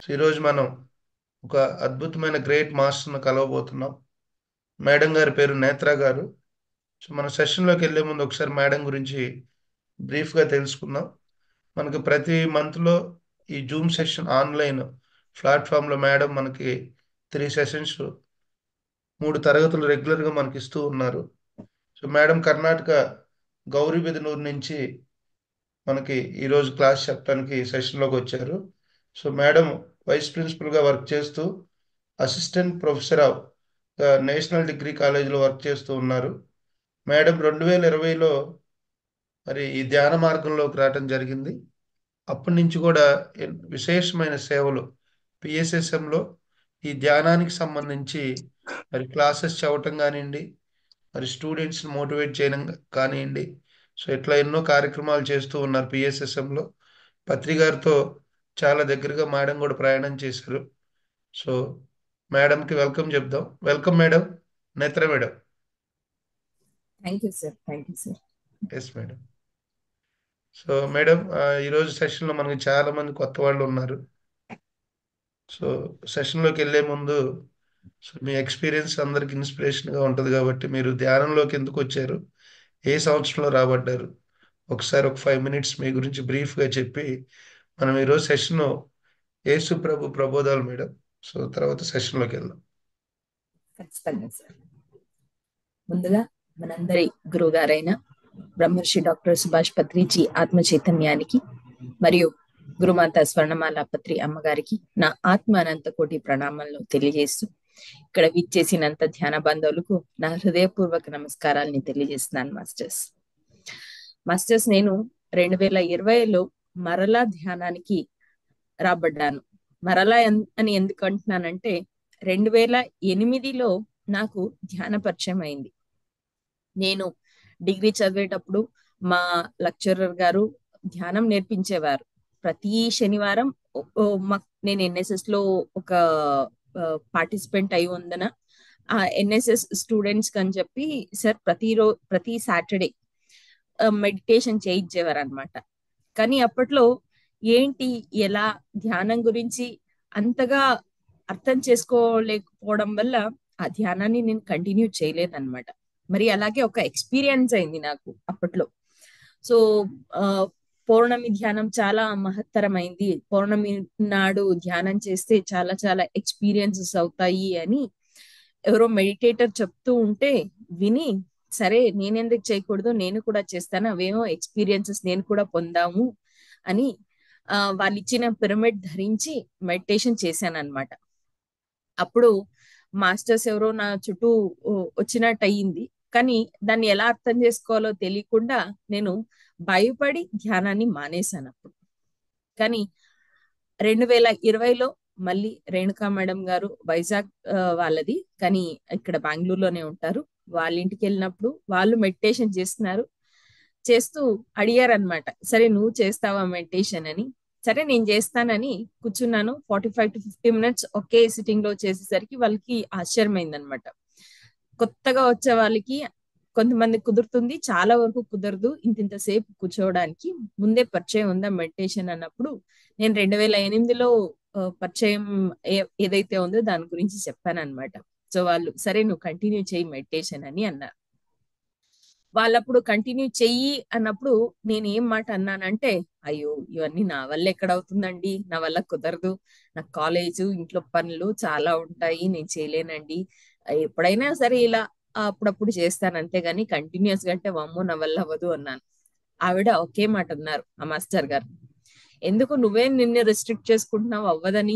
ఈరోజు మనం ఒక అద్భుతమైన గ్రేట్ మాస్టర్ను కలవబోతున్నాం మేడం గారి పేరు నేత్ర గారు సో మన సెషన్లోకి వెళ్ళే ముందు ఒకసారి మేడం గురించి బ్రీఫ్గా తెలుసుకుందాం మనకి ప్రతి మంత్లో ఈ జూమ్ సెషన్ ఆన్లైన్ ప్లాట్ఫామ్లో మేడం మనకి త్రీ సెషన్స్ మూడు తరగతులు రెగ్యులర్గా మనకి ఇస్తూ ఉన్నారు సో మేడం కర్ణాటక గౌరీబిదనూరు నుంచి మనకి ఈరోజు క్లాస్ చెప్పడానికి సెషన్లోకి వచ్చారు సో మేడం వైస్ ప్రిన్సిపల్గా వర్క్ చేస్తూ assistant professor of national degree కాలేజీలో వర్క్ చేస్తూ ఉన్నారు మేడం రెండు వేల ఇరవైలో మరి ఈ ధ్యాన మార్గంలోకి రావటం జరిగింది అప్పటి నుంచి కూడా విశేషమైన సేవలు పిఎస్ఎస్ఎంలో ఈ ధ్యానానికి సంబంధించి మరి క్లాసెస్ చెప్పటం కానివ్వండి మరి స్టూడెంట్స్ని మోటివేట్ చేయడం కానివ్వండి సో ఇట్లా ఎన్నో కార్యక్రమాలు చేస్తూ ఉన్నారు పిఎస్ఎస్ఎంలో పత్రి గారితో చాలా దగ్గరగా మేడం కూడా ప్రయాణం చేశారు సో మేడంకి వెల్కమ్ చెప్దాం welcome madam Netra madam thank you sir thank you sir yes madam so madam ఈరోజు సెషన్లో మనకి చాలా మంది కొత్త వాళ్ళు ఉన్నారు సో సెషన్లోకి వెళ్ళే ముందు సో మీ ఎక్స్పీరియన్స్ అందరికి ఇన్స్పిరేషన్గా ఉంటుంది కాబట్టి మీరు ధ్యానంలోకి ఎందుకు వచ్చారు ఏ సంవత్సరంలో రాబడ్డారు ఒకసారి ఒక ఫైవ్ మినిట్స్ మీ గురించి బ్రీఫ్గా చెప్పి మనం ఈరోజు సెషన్ యేసు ప్రభు ప్రబోధాలు మేడం సో తర్వాత సెషన్లోకి వెళ్దాం ఖచ్చితంగా సార్ ముందుగా మనందరి గురువు గారైన బ్రహ్మర్షి డాక్టర్ సుభాష్ పత్రిజీ ఆత్మ చైతన్యానికి మరియు గురుమాత స్వర్ణమాల పత్రి అమ్మగారికి నా ఆత్మ అనంత కోటి ప్రణామాలను తెలియజేస్తూ ఇక్కడ విచ్చేసినంత ధ్యాన బంధువులకు నా హృదయపూర్వక నమస్కారాలని తెలియజేస్తున్నాను మాస్టర్స్ మాస్టర్స్ నేను రెండు వేల ఇరవైలో మరలా ధ్యానానికి రాబడ్డాను మరలా అని ఎందుకు అంటున్నానంటే రెండు వేల ఎనిమిదిలో నాకు ధ్యాన పరిచయం అయింది నేను డిగ్రీ చదివేటప్పుడు మా లెక్చరర్ గారు ధ్యానం నేర్పించేవారు ప్రతి శనివారం నేను ఎన్ఎస్ఎస్ లో ఒక పార్టిసిపెంట్ అయి ఉందన ఆ ఎన్ఎస్ఎస్ స్టూడెంట్స్ అని చెప్పి సార్ ప్రతి రో ప్రతి సాటర్డే మెడిటేషన్ చేయించేవారు అనమాట కానీ అప్పట్లో ఏంటి ఎలా ధ్యానం గురించి అంతగా అర్థం చేసుకోలేకపోవడం వల్ల ఆ ధ్యానాన్ని నేను కంటిన్యూ చేయలేదన్నమాట మరి అలాగే ఒక ఎక్స్పీరియన్స్ అయింది నాకు అప్పట్లో సో పౌర్ణమి ధ్యానం చాలా మహత్తరమైంది పౌర్ణమి నాడు ధ్యానం చేస్తే చాలా చాలా ఎక్స్పీరియన్సెస్ అవుతాయి అని ఎవరో మెడిటేటర్ చెప్తూ ఉంటే విని సరే నేనెందుకు చేయకూడదు నేను కూడా చేస్తాను అవేమో ఎక్స్పీరియన్సెస్ నేను కూడా పొందాము అని ఆ వాళ్ళు ఇచ్చిన పిరమిడ్ ధరించి మెడిటేషన్ చేశాను అనమాట అప్పుడు మాస్టర్స్ ఎవరో నా చుట్టూ వచ్చినట్టు అయ్యింది కానీ దాన్ని ఎలా అర్థం చేసుకోవాలో తెలియకుండా నేను భయపడి ధ్యానాన్ని మానేశాను అప్పుడు కానీ రెండు వేల ఇరవైలో మళ్ళీ రేణుకా మేడం గారు వైజాగ్ వాళ్ళది కానీ ఇక్కడ బెంగళూరులోనే ఉంటారు వాళ్ళ ఇంటికి వెళ్ళినప్పుడు వాళ్ళు మెడిటేషన్ చేస్తున్నారు చేస్తూ అడిగారు అనమాట సరే నువ్వు చేస్తావా మెడిటేషన్ అని సరే నేను చేస్తానని కూర్చున్నాను forty five to fifty minutes ఒకే సిట్టింగ్ లో చేసేసరికి వాళ్ళకి ఆశ్చర్యమైంది అనమాట కొత్తగా వచ్చే వాళ్ళకి కొంతమంది కుదురుతుంది చాలా వరకు కుదరదు ఇంత ఇంతసేపు కూర్చోవడానికి ముందే పరిచయం ఉందా మెడిటేషన్ అన్నప్పుడు నేను రెండు వేల ఎనిమిదిలో పరిచయం ఏదైతే ఉందో దాని గురించి చెప్పాను అనమాట సో వాళ్ళు సరే నువ్వు కంటిన్యూ చేయి మెడిటేషన్ అని అన్నారు వాళ్ళప్పుడు కంటిన్యూ చెయ్యి అన్నప్పుడు నేను ఏం మాట అన్నానంటే అయ్యో ఇవన్నీ నా వల్ల ఎక్కడ అవుతుందండి నా వల్ల కుదరదు నాకు కాలేజ్ ఇంట్లో పనులు చాలా ఉంటాయి నేను చేయలేనండి ఎప్పుడైనా సరే ఇలా అప్పుడప్పుడు చేస్తాను అంతేగాని కంటిన్యూస్ గా అంటే వమ్మో నా వల్ల అవ్వదు అన్నాను ఆవిడ ఒకే మాట అన్నారు ఆ మాస్టర్ గారు ఎందుకు నువ్వే నిన్ను రెస్ట్రిక్ట్ చేసుకుంటున్నావు అవ్వదని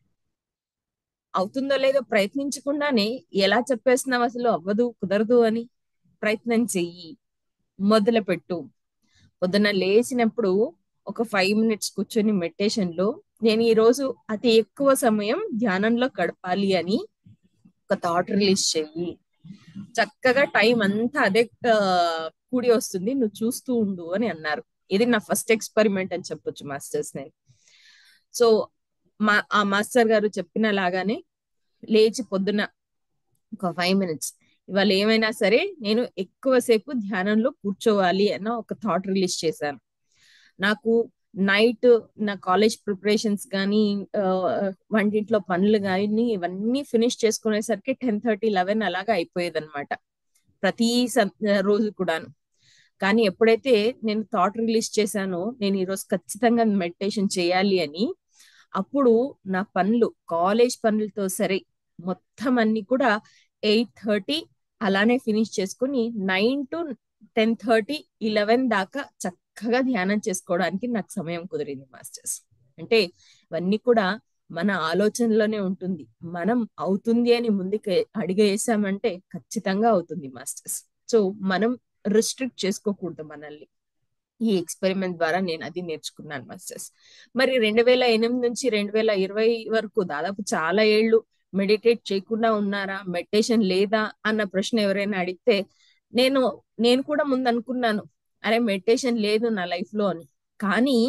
అవుతుందో లేదో ప్రయత్నించకుండానే ఎలా చెప్పేస్తున్నావు అసలు అవ్వదు కుదరదు అని ప్రయత్నం చెయ్యి మొదలు పెట్టు పొద్దున లేచినప్పుడు ఒక ఫైవ్ మినిట్స్ కూర్చొని మెడిటేషన్ లో నేను ఈ రోజు అతి ఎక్కువ సమయం ధ్యానంలో గడపాలి అని ఒక థాట్ రిలీజ్ చెయ్యి చక్కగా టైం అంతా అదే కూడి వస్తుంది నువ్వు చూస్తూ ఉండు అని అన్నారు ఇది నా ఫస్ట్ ఎక్స్పెరిమెంట్ అని చెప్పొచ్చు మాస్టర్స్ నేను సో మా ఆ మాస్టర్ గారు చెప్పిన లాగానే లేచి పొద్దున ఒక ఫైవ్ మినిట్స్ ఇవాళ ఏమైనా సరే నేను ఎక్కువసేపు ధ్యానంలో కూర్చోవాలి అన్న ఒక థాట్ రిలీజ్ చేశాను నాకు నైట్ నా కాలేజ్ ప్రిపరేషన్స్ కానీ వంటింట్లో పనులు కానీ ఇవన్నీ ఫినిష్ చేసుకునేసరికి టెన్ థర్టీ లెవెన్ అలాగా అయిపోయేది అనమాట ప్రతి రోజు కూడాను కానీ ఎప్పుడైతే నేను థాట్ రిలీజ్ చేశానో నేను ఈరోజు ఖచ్చితంగా మెడిటేషన్ చేయాలి అని అప్పుడు నా పనులు కాలేజ్ పనులతో సరే మొత్తం అన్ని కూడా ఎయిట్ థర్టీ అలానే ఫినిష్ చేసుకుని nine to ten thirty eleven దాకా చక్కగా ధ్యానం చేసుకోవడానికి నాకు సమయం కుదిరింది మాస్టర్స్ అంటే ఇవన్నీ కూడా మన ఆలోచనలోనే ఉంటుంది మనం అవుతుంది అని ముందుకు అడిగేసామంటే ఖచ్చితంగా అవుతుంది మాస్టర్స్ సో మనం రిస్ట్రిక్ట్ చేసుకోకూడదు మనల్ని ఈ ఎక్స్పెరిమెంట్ ద్వారా నేను అది నేర్చుకున్నాను మాస్టర్స్ మరి రెండు వేల ఎనిమిది నుంచి రెండు వేల ఇరవై వరకు దాదాపు చాలా ఏళ్ళు మెడిటేట్ చేయకుండా ఉన్నారా మెడిటేషన్ లేదా అన్న ప్రశ్న ఎవరైనా అడిగితే నేను నేను కూడా ముందు అనుకున్నాను అరే మెడిటేషన్ లేదు నా లైఫ్ లో అని కానీ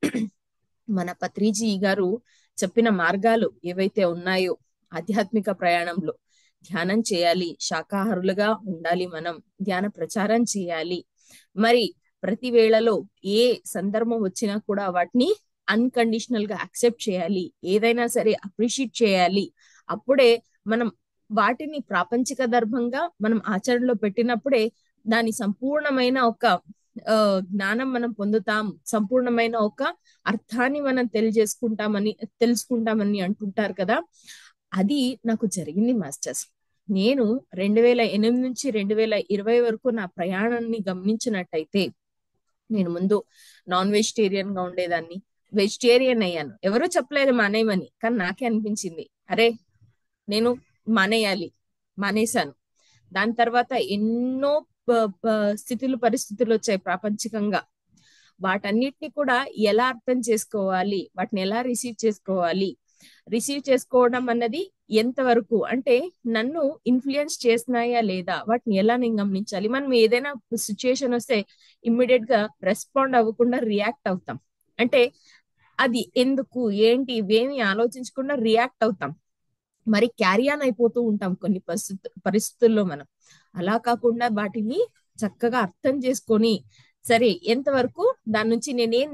మన పత్రిజీ గారు చెప్పిన మార్గాలు ఏవైతే ఉన్నాయో ఆధ్యాత్మిక ప్రయాణంలో ధ్యానం చేయాలి శాకాహారులుగా ఉండాలి మనం ధ్యాన ప్రచారం చేయాలి మరి ప్రతి వేళలో ఏ సందర్భం వచ్చినా కూడా వాటిని అన్కండిషనల్ గా అక్సెప్ట్ చేయాలి ఏదైనా సరే అప్రిషియేట్ చేయాలి అప్పుడే మనం వాటిని ప్రాపంచిక దర్భంగా మనం ఆచరణలో పెట్టినప్పుడే దాని సంపూర్ణమైన ఒక జ్ఞానం మనం పొందుతాం సంపూర్ణమైన ఒక అర్థాన్ని మనం తెలియజేసుకుంటామని తెలుసుకుంటామని అంటుంటారు కదా అది నాకు జరిగింది మాస్టర్స్ నేను రెండు వేల ఎనిమిది నుంచి రెండు వేల ఇరవై వరకు నా ప్రయాణాన్ని గమనించినట్టయితే నేను ముందు నాన్ వెజిటేరియన్ గా ఉండేదాన్ని వెజిటేరియన్ అయ్యాను ఎవరూ చెప్పలేదు మానేయమని కానీ నాకే అనిపించింది అరే నేను మానేయాలి మానేశాను దాని తర్వాత ఎన్నో స్థితులు పరిస్థితులు వచ్చాయి ప్రాపంచికంగా వాటన్నిటిని కూడా ఎలా అర్థం చేసుకోవాలి వాటిని ఎలా రిసీవ్ చేసుకోవాలి రిసీవ్ చేసుకోవడం అన్నది ఎంతవరకు అంటే నన్ను ఇన్ఫ్లుయెన్స్ చేస్తున్నాయా లేదా వాటిని ఎలా నేను గమనించాలి మనం ఏదైనా సిచ్యుయేషన్ వస్తే ఇమ్మీడియట్ గా రెస్పాండ్ అవ్వకుండా రియాక్ట్ అవుతాం అంటే అది ఎందుకు ఏంటి ఇవేమి ఆలోచించకుండా రియాక్ట్ అవుతాం మరి క్యారీ ఆన్ అయిపోతూ ఉంటాం కొన్ని పరిస్థితు పరిస్థితుల్లో మనం అలా కాకుండా వాటిని చక్కగా అర్థం చేసుకొని సరే ఎంతవరకు దాని నుంచి నేనేం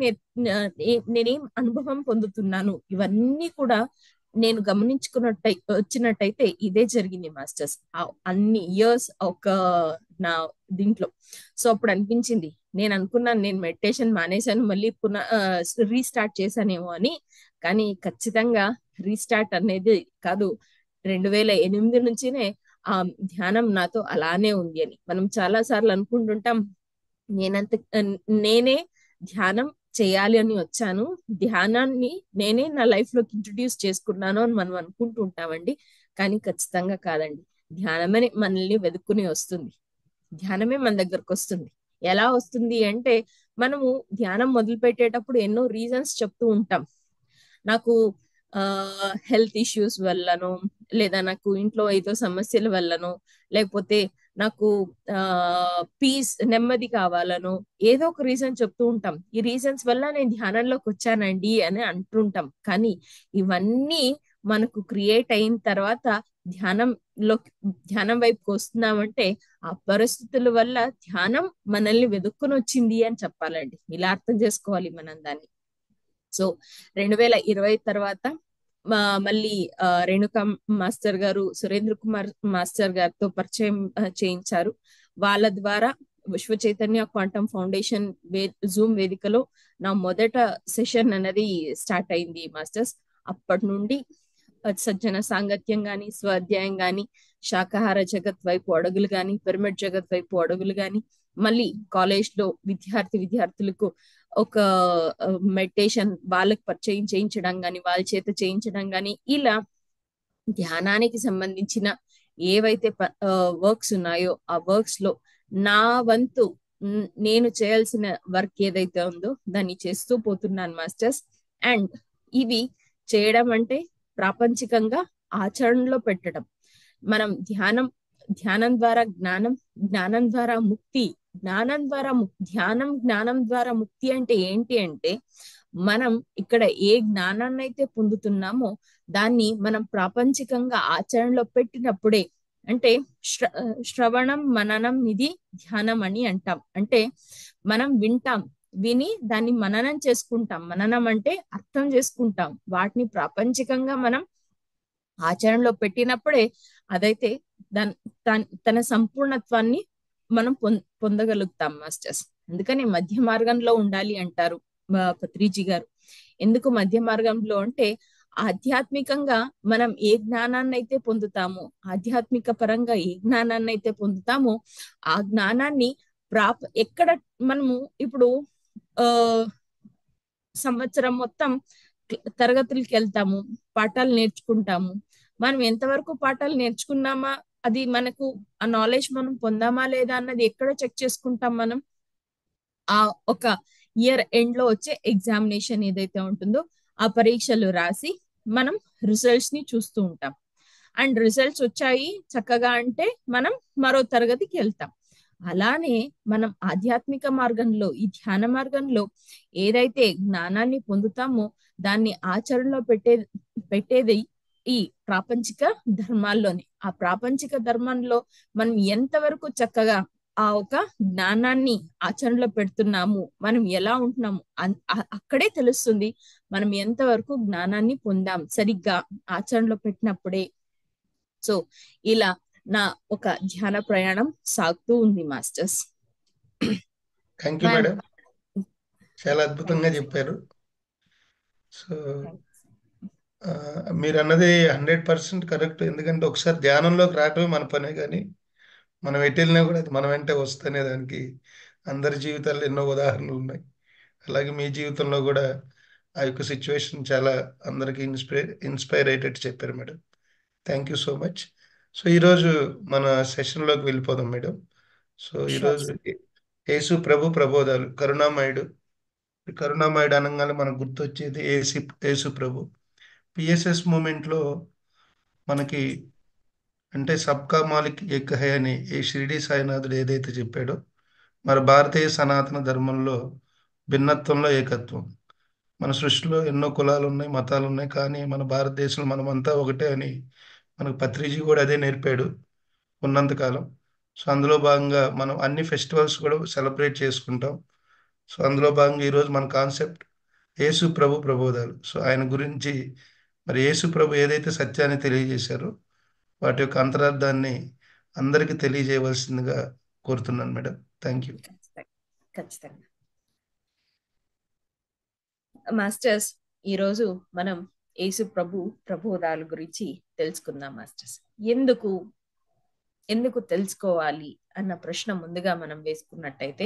నేనేం అనుభవం పొందుతున్నాను ఇవన్నీ కూడా నేను గమనించుకున్నట్టయి వచ్చినట్టయితే ఇదే జరిగింది మాస్టర్స్ అన్ని ఇయర్స్ ఒక నా దీంట్లో సో అప్పుడు అనిపించింది నేను అనుకున్నాను నేను మెడిటేషన్ మానేశాను మళ్ళీ పునః రీస్టార్ట్ చేశానేమో అని కానీ ఖచ్చితంగా రీస్టార్ట్ అనేది కాదు రెండు వేల ఎనిమిది నుంచినే ఆ ధ్యానం నాతో అలానే ఉంది అని మనం చాలా సార్లు అనుకుంటుంటాం నేనంత నేనే ధ్యానం చేయాలి అని వచ్చాను ధ్యానాన్ని నేనే నా లైఫ్ లోకి ఇంట్రడ్యూస్ చేసుకున్నాను అని మనం అనుకుంటూ ఉంటామండి కానీ ఖచ్చితంగా కాదండి ధ్యానమే మనల్ని వెతుక్కుని వస్తుంది ధ్యానమే మన దగ్గరకు వస్తుంది ఎలా వస్తుంది అంటే మనము ధ్యానం మొదలు పెట్టేటప్పుడు ఎన్నో రీజన్స్ చెప్తూ ఉంటాం నాకు ఆ హెల్త్ ఇష్యూస్ వల్లనో లేదా నాకు ఇంట్లో ఏదో సమస్యల వల్లనో లేకపోతే నాకు ఆ పీస్ నెమ్మది కావాలనో ఏదో ఒక రీజన్ చెప్తూ ఉంటాం ఈ రీజన్స్ వల్ల నేను ధ్యానంలోకి వచ్చానండి అని అంటుంటాం కానీ ఇవన్నీ మనకు క్రియేట్ అయిన తర్వాత ధ్యానంలో ధ్యానం వైపుకి వస్తున్నామంటే ఆ పరిస్థితుల వల్ల ధ్యానం మనల్ని వెతుక్కుని వచ్చింది అని చెప్పాలండి ఇలా అర్థం చేసుకోవాలి మనం దాన్ని సో రెండు వేల ఇరవై తర్వాత మళ్ళీ రేణుకా మాస్టర్ గారు సురేంద్ర కుమార్ మాస్టర్ గారితో పరిచయం చేయించారు వాళ్ళ ద్వారా విశ్వ చైతన్య క్వాంటమ్ ఫౌండేషన్ వే జూమ్ వేదికలో నా మొదట సెషన్ అనేది స్టార్ట్ అయింది మాస్టర్స్ అప్పటి నుండి సజ్జన సాంగత్యం గాని స్వాధ్యాయం గాని శాకాహార జగత్ వైపు అడుగులు గాని పిరమిడ్ జగత్ వైపు అడుగులు గాని మళ్ళీ కాలేజ్ లో విద్యార్థి విద్యార్థులకు ఒక మెడిటేషన్ వాళ్ళకి పరిచయం చేయించడం గాని వాళ్ళ చేత చేయించడం గాని ఇలా ధ్యానానికి సంబంధించిన ఏవైతే వర్క్స్ ఉన్నాయో ఆ వర్క్స్ లో నా వంతు నేను చేయాల్సిన వర్క్ ఏదైతే ఉందో దాన్ని చేస్తూ పోతున్నాను మాస్టర్స్ అండ్ ఇవి చేయడం అంటే ప్రాపంచికంగా ఆచరణలో పెట్టడం మనం ధ్యానం ధ్యానం ద్వారా జ్ఞానం జ్ఞానం ద్వారా ముక్తి జ్ఞానం ద్వారా ధ్యానం జ్ఞానం ద్వారా ముక్తి అంటే ఏంటి అంటే మనం ఇక్కడ ఏ జ్ఞానాన్ని అయితే పొందుతున్నామో దాన్ని మనం ప్రాపంచికంగా ఆచరణలో పెట్టినప్పుడే అంటే శ్రవణం మననం ఇది ధ్యానం అని అంటాం అంటే మనం వింటాం విని దాన్ని మననం చేసుకుంటాం మననం అంటే అర్థం చేసుకుంటాం వాటిని ప్రాపంచికంగా మనం ఆచరణలో పెట్టినప్పుడే అదైతే దాని తన సంపూర్ణత్వాన్ని మనం పొందగలుగుతాం మాస్టర్స్ అందుకని మధ్య మార్గంలో ఉండాలి అంటారు పత్రిజీ గారు ఎందుకు మధ్య మార్గంలో అంటే ఆధ్యాత్మికంగా మనం ఏ జ్ఞానాన్ని అయితే పొందుతామో ఆధ్యాత్మిక పరంగా ఏ జ్ఞానాన్ని అయితే పొందుతామో ఆ జ్ఞానాన్ని ప్రాప ఎక్కడ మనము ఇప్పుడు ఆ సంవత్సరం మొత్తం తరగతులకి వెళ్తాము పాఠాలు నేర్చుకుంటాము మనం ఎంతవరకు పాఠాలు నేర్చుకున్నామా అది మనకు ఆ నాలెడ్జ్ మనం పొందామా లేదా అన్నది ఎక్కడ చెక్ చేసుకుంటాం మనం ఆ ఒక ఇయర్ ఎండ్ లో వచ్చే ఎగ్జామినేషన్ ఏదైతే ఉంటుందో ఆ పరీక్షలు రాసి మనం రిజల్ట్స్ ని చూస్తూ ఉంటాం అండ్ రిజల్ట్స్ వచ్చాయి చక్కగా అంటే మనం మరో తరగతికి వెళ్తాం అలానే మనం ఆధ్యాత్మిక మార్గంలో ఈ ధ్యాన మార్గంలో ఏదైతే జ్ఞానాన్ని పొందుతామో దాన్ని ఆచరణలో పెట్టే పెట్టేది ఈ ప్రాపంచిక ధర్మాల్లోనే ఆ ప్రాపంచిక ధర్మంలో మనం ఎంతవరకు చక్కగా ఆ ఒక జ్ఞానాన్ని ఆచరణలో పెడుతున్నాము మనం ఎలా ఉంటున్నాము అక్కడే తెలుస్తుంది మనం ఎంతవరకు జ్ఞానాన్ని పొందాం సరిగ్గా ఆచరణలో పెట్టినప్పుడే సో ఇలా నా ఒక ధ్యాన ప్రయాణం సాగుతూ ఉంది మాస్టర్స్ థ్యాంక్ యూ మేడం చాలా అద్భుతంగా చెప్పారు సో మీరు అన్నది హండ్రెడ్ పర్సెంట్ కరెక్ట్ ఎందుకంటే ఒకసారి ధ్యానంలోకి రావటమే మన పనే కానీ మనం ఎటు వెళ్ళినా కూడా అది మన వెంటే వస్తేనే దానికి అందరి జీవితాల్లో ఎన్నో ఉదాహరణలు ఉన్నాయి అలాగే మీ జీవితంలో కూడా ఆ యొక్క సిచ్యువేషన్ చాలా అందరికీ ఇన్స్పైర్ ఇన్స్పైర్ అయ్యేటట్టు చెప్పారు madam thank you so much so ఈరోజు మన సెషన్లోకి వెళ్ళిపోదాం మేడం సో ఈరోజు యేసు ప్రభు ప్రబోధాలు కరుణామయుడు కరుణామయుడు అనగానే మనకు గుర్తొచ్చేది ఏసి యేసు ప్రభు పిఎస్ఎస్ మూమెంట్లో మనకి అంటే సబ్కా మాలిక్ ఏక్ హై అని ఈ షిరిడి సాయినాథుడు ఏదైతే చెప్పాడో మన భారతీయ సనాతన ధర్మంలో భిన్నత్వంలో ఏకత్వం మన సృష్టిలో ఎన్నో కులాలు ఉన్నాయి మతాలు ఉన్నాయి కానీ మన భారతదేశంలో మనమంతా ఒకటే అని మనకు పత్రిజీ కూడా అదే నేర్పాడు ఉన్నంతకాలం సో అందులో భాగంగా మనం అన్ని ఫెస్టివల్స్ కూడా సెలబ్రేట్ చేసుకుంటాం సో అందులో భాగంగా ఈరోజు మన కాన్సెప్ట్ యేసు ప్రభు ప్రబోధాలు సో ఆయన గురించి మరి యేసు ప్రభు ఏదైతే సత్యాన్ని తెలియజేశారో వాటి యొక్క అంతరార్థాన్ని అందరికీ తెలియజేయవలసిందిగా కోరుతున్నాను మేడం థ్యాంక్ యూ ఖచ్చితంగా మాస్టర్స్ ఈరోజు మనం యేసు ప్రభు ప్రబోధాల గురించి తెలుసుకుందాం మాస్టర్స్ ఎందుకు ఎందుకు తెలుసుకోవాలి అన్న ప్రశ్న ముందుగా మనం వేసుకున్నట్టయితే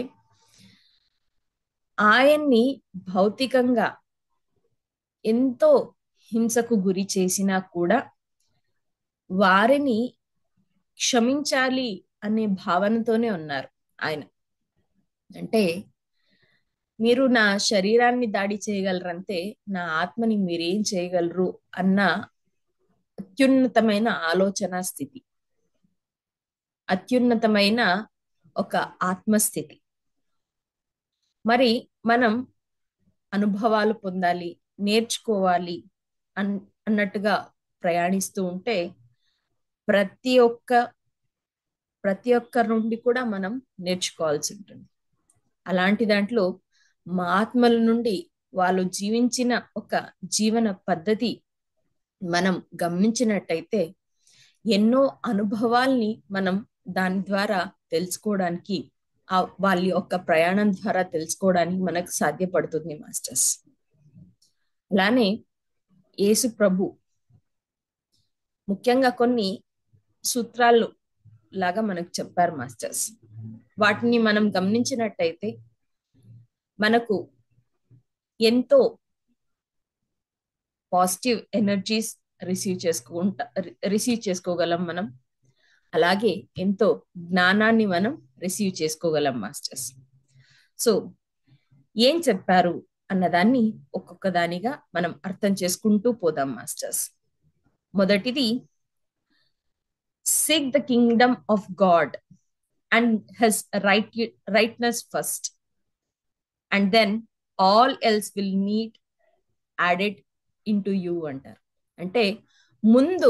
ఆయన్ని భౌతికంగా ఎంతో హింసకు గురి చేసినా కూడా వారిని క్షమించాలి అనే భావనతోనే ఉన్నారు ఆయన అంటే మీరు నా శరీరాన్ని దాడి చేయగలరంటే నా ఆత్మని మీరేం చేయగలరు అన్న అత్యున్నతమైన ఆలోచన స్థితి అత్యున్నతమైన ఒక ఆత్మస్థితి మరి మనం అనుభవాలు పొందాలి నేర్చుకోవాలి అన్ అన్నట్టుగా ప్రయాణిస్తూ ఉంటే ప్రతి ఒక్క ప్రతి ఒక్కరి నుండి కూడా మనం నేర్చుకోవాల్సి ఉంటుంది అలాంటి దాంట్లో మహాత్మల నుండి వాళ్ళు జీవించిన ఒక జీవన పద్ధతి మనం గమనించినట్టయితే ఎన్నో అనుభవాల్ని మనం దాని ద్వారా తెలుసుకోవడానికి ఆ వాళ్ళ యొక్క ప్రయాణం ద్వారా తెలుసుకోవడానికి మనకు సాధ్యపడుతుంది మాస్టర్స్ అలానే యేసు ప్రభు ముఖ్యంగా కొన్ని సూత్రాలు లాగా మనకు చెప్పారు మాస్టర్స్ వాటిని మనం గమనించినట్టయితే మనకు ఎంతో పాజిటివ్ ఎనర్జీస్ రిసీవ్ చేసుకుంటా రిసీవ్ చేసుకోగలం మనం అలాగే ఎంతో జ్ఞానాన్ని మనం రిసీవ్ చేసుకోగలం మాస్టర్స్ సో ఏం చెప్పారు అన్నదాన్ని ఒక్కొక్క దానిగా మనం అర్థం చేసుకుంటూ పోదాం మాస్టర్స్ మొదటిది seek the kingdom of God and his right rightness first and then all else will need added into you అంటారు అంటే ముందు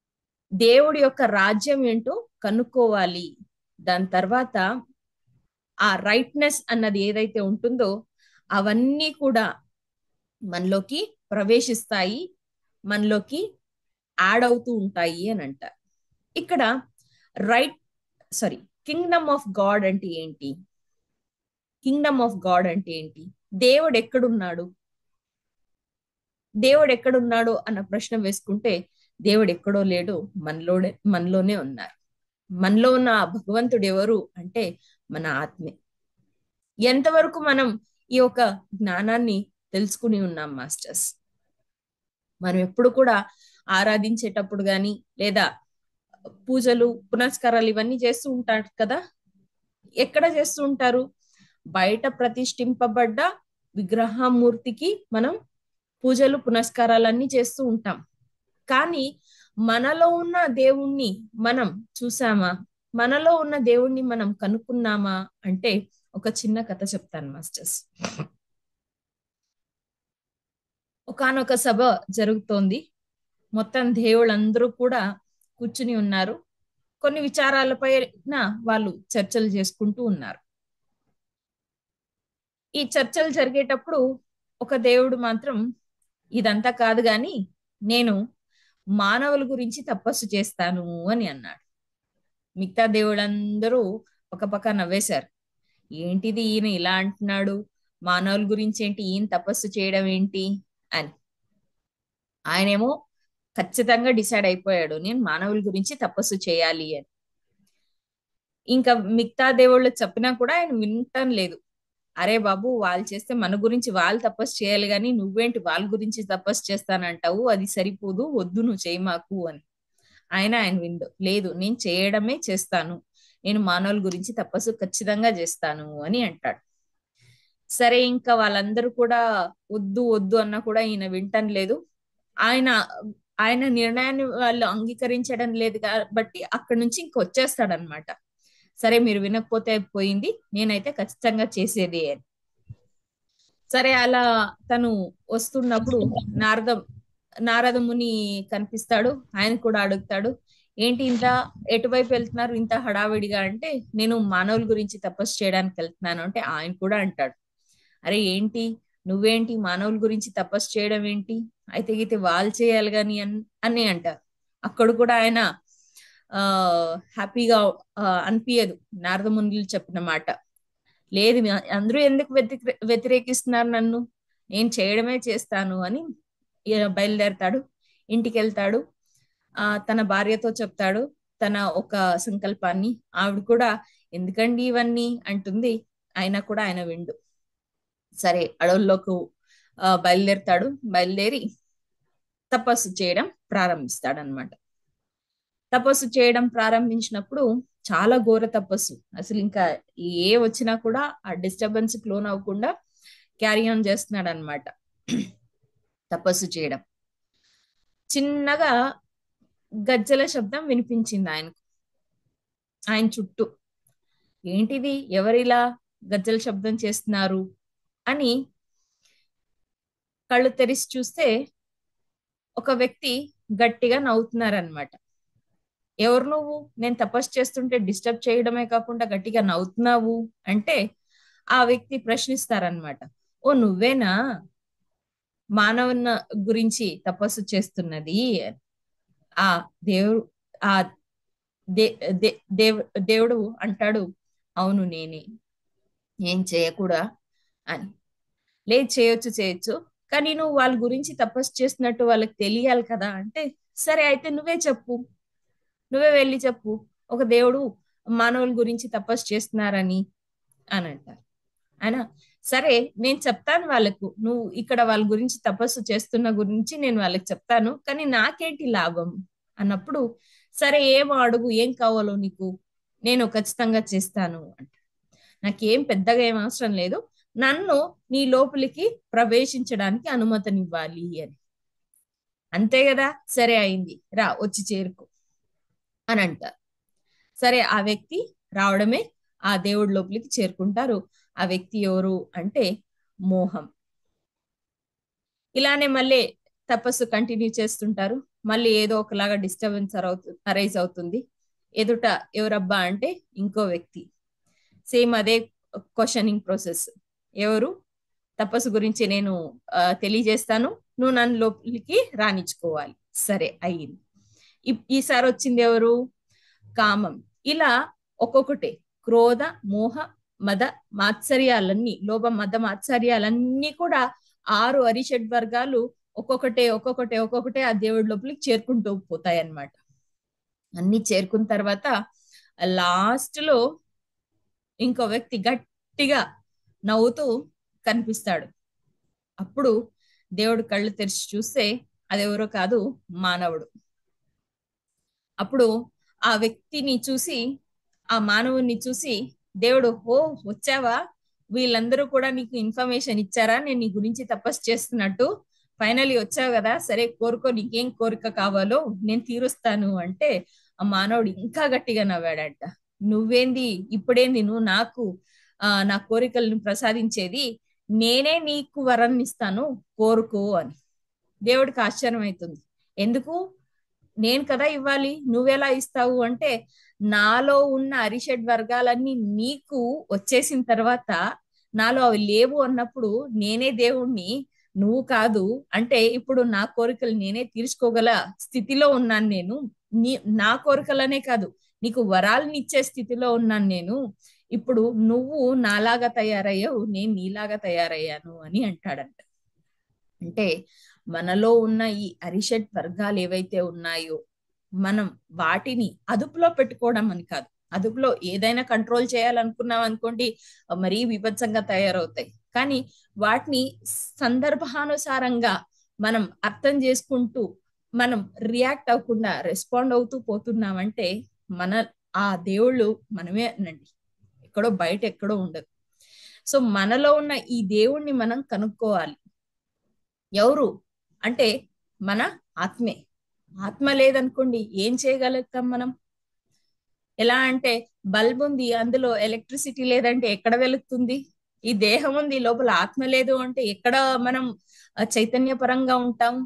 దేవుడి యొక్క రాజ్యం ఏంటో కనుక్కోవాలి దాని తర్వాత ఆ రైట్నెస్ అన్నది ఏదైతే ఉంటుందో అవన్నీ కూడా మనలోకి ప్రవేశిస్తాయి మనలోకి యాడ్ అవుతూ ఉంటాయి అని అంటారు ఇక్కడ right sorry kingdom of God అంటే ఏంటి కింగ్డమ్ ఆఫ్ గాడ్ అంటే ఏంటి దేవుడు ఎక్కడున్నాడు దేవుడు ఎక్కడున్నాడు అన్న ప్రశ్న వేసుకుంటే దేవుడు ఎక్కడో లేడు మనలోనే మనలోనే ఉన్నారు మనలో ఉన్న ఆ భగవంతుడు ఎవరు అంటే మన ఆత్మే ఎంతవరకు మనం ఈ యొక్క జ్ఞానాన్ని తెలుసుకుని ఉన్నాం మాస్టర్స్ మనం ఎప్పుడు కూడా ఆరాధించేటప్పుడు గాని లేదా పూజలు పునస్కారాలు ఇవన్నీ చేస్తూ ఉంటారు కదా ఎక్కడ చేస్తూ ఉంటారు బయట ప్రతిష్ఠింపబడ్డ విగ్రహమూర్తికి మనం పూజలు పునస్కారాలన్నీ చేస్తూ ఉంటాం కానీ మనలో ఉన్న దేవుణ్ణి మనం చూసామా మనలో ఉన్న దేవుణ్ణి మనం కనుక్కున్నామా అంటే ఒక చిన్న కథ చెప్తాను మాస్టర్స్ ఒకనొక సభ జరుగుతోంది మొత్తం దేవుళ్ళందరూ కూడా కూర్చుని ఉన్నారు కొన్ని విచారాలపైన వాళ్ళు చర్చలు చేసుకుంటూ ఉన్నారు ఈ చర్చలు జరిగేటప్పుడు ఒక దేవుడు మాత్రం ఇదంతా కాదు గాని నేను మానవుల గురించి తపస్సు చేస్తాను అని అన్నాడు మిగతా దేవుళ్ళందరూ ఒక పక్క నవ్వేశారు ఏంటిది ఈయన ఇలా అంటున్నాడు మానవుల గురించి ఏంటి ఈయన తపస్సు చేయడం ఏంటి అని ఆయనేమో ఖచ్చితంగా డిసైడ్ అయిపోయాడు నేను మానవుల గురించి తపస్సు చేయాలి అని ఇంకా మిగతా దేవుళ్ళు చెప్పినా కూడా ఆయన వినటం లేదు అరే బాబు వాళ్ళు చేస్తే మన గురించి వాళ్ళు తపస్సు చేయాలి కానీ నువ్వేంటి వాళ్ళ గురించి తపస్సు చేస్తానంటావు అది సరిపోదు వద్దు నువ్వు చేయి మాకు అని ఆయన ఆయన విండు లేదు నేను చేయడమే చేస్తాను నేను మానవుల గురించి తపస్సు ఖచ్చితంగా చేస్తాను అని అంటాడు సరే ఇంకా వాళ్ళందరూ కూడా వద్దు వద్దు అన్నా కూడా ఈయన వింటం లేదు ఆయన ఆయన నిర్ణయాన్ని వాళ్ళు అంగీకరించడం లేదు కాబట్టి అక్కడి నుంచి ఇంక వచ్చేస్తాడనమాట సరే మీరు వినకపోతే పోయింది నేనైతే ఖచ్చితంగా చేసేది అని సరే అలా తను వస్తున్నప్పుడు నారద నారద ముని కనిపిస్తాడు ఆయన కూడా అడుగుతాడు ఏంటి ఇంత ఎటువైపు వెళ్తున్నారు ఇంత హడావిడిగా అంటే నేను మానవుల గురించి తపస్సు చేయడానికి వెళ్తున్నాను అంటే ఆయన కూడా అంటాడు అరే ఏంటి నువ్వేంటి మానవుల గురించి తపస్సు చేయడం ఏంటి అయితే అయితే వాళ్ళు చేయాలి కానీ అని అంటారు అక్కడ కూడా ఆయన ఆ హ్యాపీగా అనిపించదు నారద మునులు చెప్పిన మాట లేదు అందరూ ఎందుకు వ్యతిరేకిస్తున్నారు నన్ను నేను చేయడమే చేస్తాను అని బయలుదేరతాడు ఇంటికి వెళ్తాడు ఆ తన భార్యతో చెప్తాడు తన ఒక సంకల్పాన్ని ఆవిడ కూడా ఎందుకండి ఇవన్నీ అంటుంది అయినా కూడా ఆయన విండు సరే అడవుల్లోకి బయలుదేరుతాడు బయలుదేరి తపస్సు చేయడం ప్రారంభిస్తాడు అనమాట తపస్సు చేయడం ప్రారంభించినప్పుడు చాలా ఘోర తపస్సు అసలు ఇంకా ఏ వచ్చినా కూడా ఆ డిస్టర్బెన్స్ క్లోన్ అవ్వకుండా క్యారీ ఆన్ చేస్తున్నాడు అనమాట తపస్సు చేయడం చిన్నగా గజ్జల శబ్దం వినిపించింది ఆయనకు ఆయన చుట్టూ ఏంటిది ఎవరిలా గజ్జల శబ్దం చేస్తున్నారు అని కళ్ళు తెరిచి చూస్తే ఒక వ్యక్తి గట్టిగా నవ్వుతున్నారనమాట ఎవరు నువ్వు నేను తపస్సు చేస్తుంటే డిస్టర్బ్ చేయడమే కాకుండా గట్టిగా నవ్వుతున్నావు అంటే ఆ వ్యక్తి ప్రశ్నిస్తారనమాట ఓ నువ్వేనా మానవున్న గురించి తపస్సు చేస్తున్నది ఆ దేవుడు ఆ దే దేవు దేవుడు అంటాడు అవును నేనే ఏం చేయకూడా అని లేదు చేయొచ్చు చేయొచ్చు కానీ నువ్వు వాళ్ళ గురించి తపస్సు చేస్తున్నట్టు వాళ్ళకి తెలియాలి కదా అంటే సరే అయితే నువ్వే చెప్పు నువ్వే వెళ్ళి చెప్పు ఒక దేవుడు మానవుల గురించి తపస్సు చేస్తున్నారని అని అంటారు ఆయన సరే నేను చెప్తాను వాళ్ళకు నువ్వు ఇక్కడ వాళ్ళ గురించి తపస్సు చేస్తున్న గురించి నేను వాళ్ళకి చెప్తాను కానీ నాకేంటి లాభం అన్నప్పుడు సరే ఏం అడుగు ఏం కావాలో నీకు నేను ఖచ్చితంగా చేస్తాను అంటే నాకేం పెద్దగా ఏం అవసరం లేదు నన్ను నీ లోపలికి ప్రవేశించడానికి అనుమతినివ్వాలి అని అంతే కదా సరే అయింది రా వచ్చి చేరుకో అని అంటారు సరే ఆ వ్యక్తి రావడమే ఆ దేవుడి లోపలికి చేరుకుంటారు ఆ వ్యక్తి ఎవరు అంటే మోహం ఇలానే మళ్ళీ తపస్సు కంటిన్యూ చేస్తుంటారు మళ్ళీ ఏదో ఒకలాగా డిస్టర్బెన్స్ అరైజ్ అవుతుంది ఎదుట ఎవరబ్బా అంటే ఇంకో వ్యక్తి సేమ్ అదే క్వశ్చనింగ్ ప్రాసెస్ ఎవరు తపస్సు గురించి నేను ఆ, తెలియజేస్తాను నువ్వు నన్ను లోపలికి రాణించుకోవాలి సరే అయ్యింది ఈ- ఈసారి వచ్చింది ఎవరు కామం ఇలా ఒక్కొక్కటే క్రోధ మోహ మద మాత్సర్యాలన్నీ లోభ మద మాత్సర్యాలన్నీ కూడా ఆరు అరిషడ్ వర్గాలు ఒక్కొక్కటే ఒక్కొక్కటే ఒక్కొక్కటే ఆ దేవుడి లోపలికి చేరుకుంటూ పోతాయి అన్నమాట అన్ని చేరుకున్న తర్వాత లాస్ట్ లో ఇంకో వ్యక్తి గట్టిగా నవ్వుతూ కనిపిస్తాడు అప్పుడు దేవుడు కళ్ళు తెరిచి చూస్తే అదెవరో కాదు మానవుడు అప్పుడు ఆ వ్యక్తిని చూసి ఆ మానవుని చూసి దేవుడు ఓ వచ్చావా వీళ్ళందరూ కూడా నీకు ఇన్ఫర్మేషన్ ఇచ్చారా నేను నీ గురించి తపస్సు చేస్తున్నట్టు ఫైనలీ వచ్చావు కదా సరే కోరుకో నీకేం కోరిక కావాలో నేను తీరుస్తాను అంటే ఆ మానవుడు ఇంకా గట్టిగా నవ్వాడంట నువ్వేంది ఇప్పుడేంది నువ్వు నాకు ఆ నా కోరికలను ప్రసాదించేది నేనే నీకు వరాన్ని ఇస్తాను కోరుకో అని దేవుడికి ఆశ్చర్యం అవుతుంది ఎందుకు నేను కదా ఇవ్వాలి నువ్వెలా ఇస్తావు అంటే నాలో ఉన్న అరిషడ్ వర్గాలన్నీ నీకు వచ్చేసిన తర్వాత నాలో అవి లేవు అన్నప్పుడు నేనే దేవుణ్ణి నువ్వు కాదు అంటే ఇప్పుడు నా కోరికలు నేనే తీర్చుకోగల స్థితిలో ఉన్నాను నేను నీ నా కోరికలనే కాదు నీకు వరాలను ఇచ్చే స్థితిలో ఉన్నాను నేను ఇప్పుడు నువ్వు నాలాగా తయారయ్యావు నేను నీలాగా తయారయ్యాను అని అంటాడంట అంటే మనలో ఉన్న ఈ అరిషడ్ వర్గాలు ఏవైతే ఉన్నాయో మనం వాటిని అదుపులో పెట్టుకోవడం అని కాదు అదుపులో ఏదైనా కంట్రోల్ చేయాలనుకున్నాం అనుకోండి మరీ విభత్సంగా తయారవుతాయి కానీ వాటిని సందర్భానుసారంగా మనం అర్థం చేసుకుంటూ మనం రియాక్ట్ అవ్వకుండా రెస్పాండ్ అవుతూ పోతున్నామంటే మన ఆ దేవుళ్ళు మనమే అనండి ఎక్కడో బయట ఎక్కడో ఉండదు సో మనలో ఉన్న ఈ దేవుణ్ణి మనం కనుక్కోవాలి ఎవరు అంటే మన ఆత్మే ఆత్మ లేదనుకోండి ఏం చేయగలుగుతాం మనం ఎలా అంటే బల్బ్ ఉంది అందులో ఎలక్ట్రిసిటీ లేదంటే ఎక్కడ వెలుగుతుంది ఈ దేహం ఉంది లోపల ఆత్మ లేదు అంటే ఎక్కడ మనం చైతన్యపరంగా ఉంటాం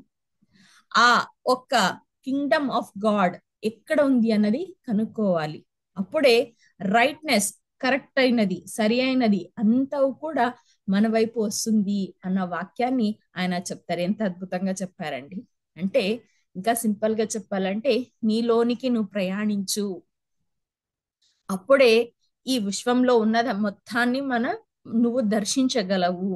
ఆ ఒక్క కింగ్డమ్ ఆఫ్ గాడ్ ఎక్కడ ఉంది అన్నది కనుక్కోవాలి అప్పుడే రైట్నెస్ కరెక్ట్ అయినది సరి అయినది అంతా కూడా మన వైపు వస్తుంది అన్న వాక్యాన్ని ఆయన చెప్తారు ఎంత అద్భుతంగా చెప్పారండి అంటే ఇంకా సింపుల్ గా చెప్పాలంటే నీలోనికి నువ్వు ప్రయాణించు అప్పుడే ఈ విశ్వంలో ఉన్నది మొత్తాన్ని మన నువ్వు దర్శించగలవు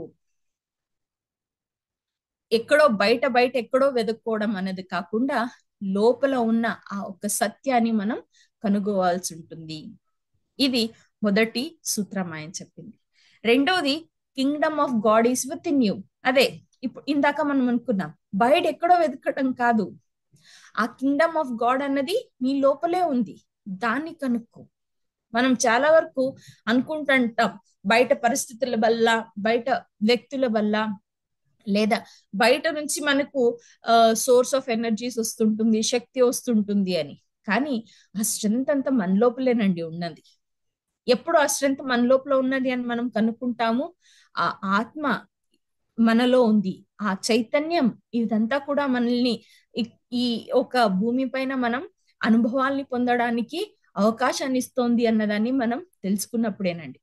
ఎక్కడో బయట బయట ఎక్కడో వెతుక్కోవడం అనేది కాకుండా లోపల ఉన్న ఆ ఒక సత్యాన్ని మనం కనుగోవాల్సి ఉంటుంది ఇది మొదటి సూత్రం ఆయన చెప్పింది రెండోది kingdom of God is within you అదే ఇప్పుడు ఇందాక మనం అనుకున్నాం బయట ఎక్కడో వెతకటం కాదు ఆ కింగ్డమ్ ఆఫ్ గాడ్ అన్నది నీ లోపలే ఉంది దాన్ని కనుక్కో మనం చాలా వరకు అనుకుంటుంటాం బయట పరిస్థితుల వల్ల బయట వ్యక్తుల వల్ల లేదా బయట నుంచి మనకు సోర్స్ ఆఫ్ ఎనర్జీస్ వస్తుంటుంది శక్తి వస్తుంటుంది అని కానీ ఆ స్ట్రెంత్ అంతా మన లోపలేనండి ఉన్నది ఎప్పుడు ఆ స్ట్రెంత్ మన లోపల ఉన్నది అని మనం కనుక్కుంటాము ఆ ఆత్మ మనలో ఉంది ఆ చైతన్యం ఇదంతా కూడా మనల్ని ఈ ఒక భూమి పైన మనం అనుభవాల్ని పొందడానికి అవకాశాన్ని ఇస్తోంది అన్నదాన్ని మనం తెలుసుకున్నప్పుడేనండి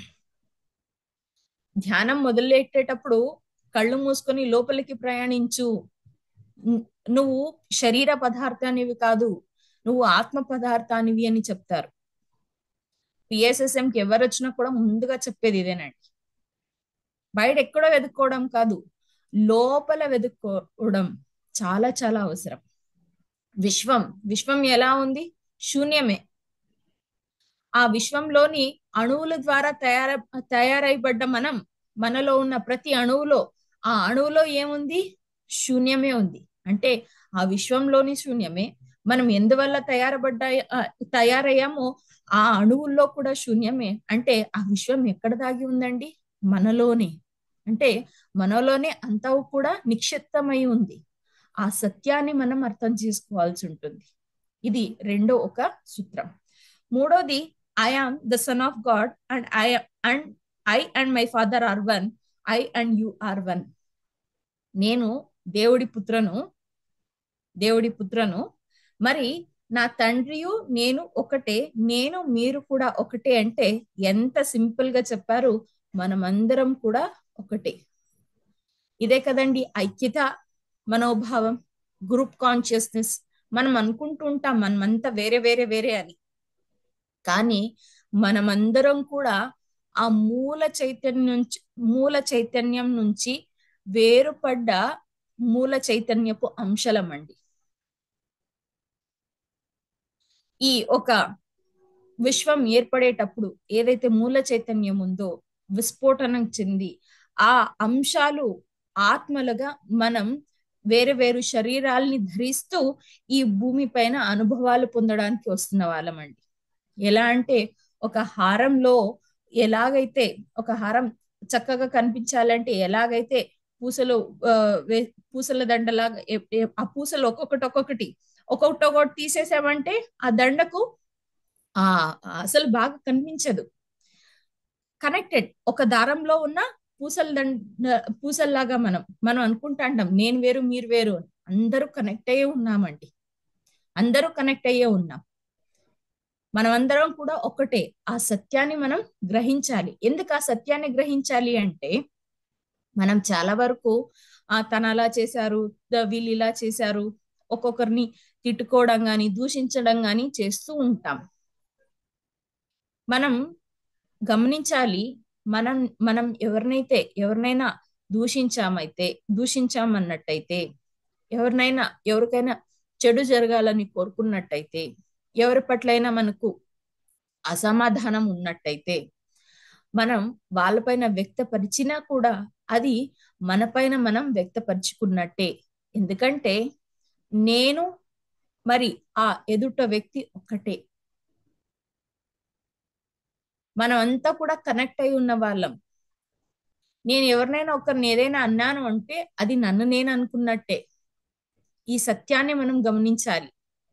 ధ్యానం మొదలెట్టేటప్పుడు కళ్ళు మూసుకొని లోపలికి ప్రయాణించు నువ్వు శరీర పదార్థానివి కాదు నువ్వు ఆత్మ పదార్థానివి అని చెప్తారు పిఎస్ఎస్ఎంకి ఎవరు వచ్చినా కూడా ముందుగా చెప్పేది ఇదేనండి బయట ఎక్కడో వెతుక్కోవడం కాదు లోపల వెతుక్కోవడం చాలా చాలా అవసరం విశ్వం విశ్వం ఎలా ఉంది శూన్యమే ఆ విశ్వంలోని అణువుల ద్వారా తయార తయారైపడ్డ మనం మనలో ఉన్న ప్రతి అణువులో ఆ అణువులో ఏముంది శూన్యమే ఉంది అంటే ఆ విశ్వంలోని శూన్యమే మనం ఎందువల్ల తయారబడ్డా తయారయ్యామో ఆ అణువుల్లో కూడా శూన్యమే అంటే ఆ విశ్వం ఎక్కడ దాగి ఉందండి మనలోనే అంటే మనలోనే అంతా కూడా నిక్షిప్తమై ఉంది ఆ సత్యాన్ని మనం అర్థం చేసుకోవాల్సి ఉంటుంది ఇది రెండో ఒక సూత్రం మూడోది I am the son of God and I and I and my father are one I and you are one నేను దేవుడి పుత్రను దేవుడి పుత్రను మరి నా తండ్రియు నేను ఒకటే నేను మీరు కూడా ఒకటే అంటే ఎంత సింపుల్ గా చెప్పారు మనమందరం కూడా ఒకటే ఇదే కదండి ఐక్యత మనోభావం గ్రూప్ కాన్షియస్నెస్ మనం అనుకుంటూ ఉంటాం మనమంతా వేరే వేరే వేరే అని కానీ మనమందరం కూడా ఆ మూల చైతన్యం నుంచి మూల చైతన్యం నుంచి వేరుపడ్డ మూల చైతన్యపు అంశలం అండి ఈ ఒక విశ్వం ఏర్పడేటప్పుడు ఏదైతే మూల చైతన్యం ఉందో విస్ఫోటనం చెంది ఆ అంశాలు ఆత్మలుగా మనం వేరు వేరు శరీరాల్ని ధరిస్తూ ఈ భూమి పైన అనుభవాలు పొందడానికి వస్తున్న వాళ్ళమండి ఎలా అంటే ఒక హారంలో ఎలాగైతే ఒక హారం చక్కగా కనిపించాలంటే ఎలాగైతే పూసలు పూసల దండలాగా ఆ పూసలు ఒక్కొక్కటి ఒక్కొక్కటి ఒక్కొక్కటి ఒక్కొక్కటి తీసేసామంటే ఆ దండకు ఆ అసలు బాగా కనిపించదు కనెక్టెడ్ ఒక దారంలో ఉన్న పూసల దండ పూసల్లాగా మనం మనం అనుకుంటా అంటాం నేను వేరు మీరు వేరు అందరూ కనెక్ట్ అయ్యే ఉన్నామండి అందరూ కనెక్ట్ అయ్యే ఉన్నాం మనం అందరం కూడా ఒకటే ఆ సత్యాన్ని మనం గ్రహించాలి ఎందుకు ఆ సత్యాన్ని గ్రహించాలి అంటే మనం చాలా వరకు ఆ తన అలా చేశారు వీళ్ళు ఇలా చేశారు ఒక్కొక్కరిని తిట్టుకోవడం గాని దూషించడం గాని చేస్తూ ఉంటాం మనం గమనించాలి మనం మనం ఎవరినైతే ఎవరినైనా దూషించామైతే దూషించామన్నట్టయితే ఎవరినైనా ఎవరికైనా చెడు జరగాలని కోరుకున్నట్టయితే ఎవరి పట్లైనా మనకు అసమాధానం ఉన్నట్టయితే మనం వాళ్ళపైన వ్యక్తపరిచినా కూడా అది మన పైన మనం వ్యక్తపరుచుకున్నట్టే ఎందుకంటే నేను మరి ఆ ఎదుట వ్యక్తి ఒక్కటే మనం అంతా కూడా కనెక్ట్ అయి ఉన్న వాళ్ళం నేను ఎవరినైనా ఒకరిని ఏదైనా అన్నాను అంటే అది నన్ను నేను అనుకున్నట్టే ఈ సత్యాన్ని మనం గమనించాలి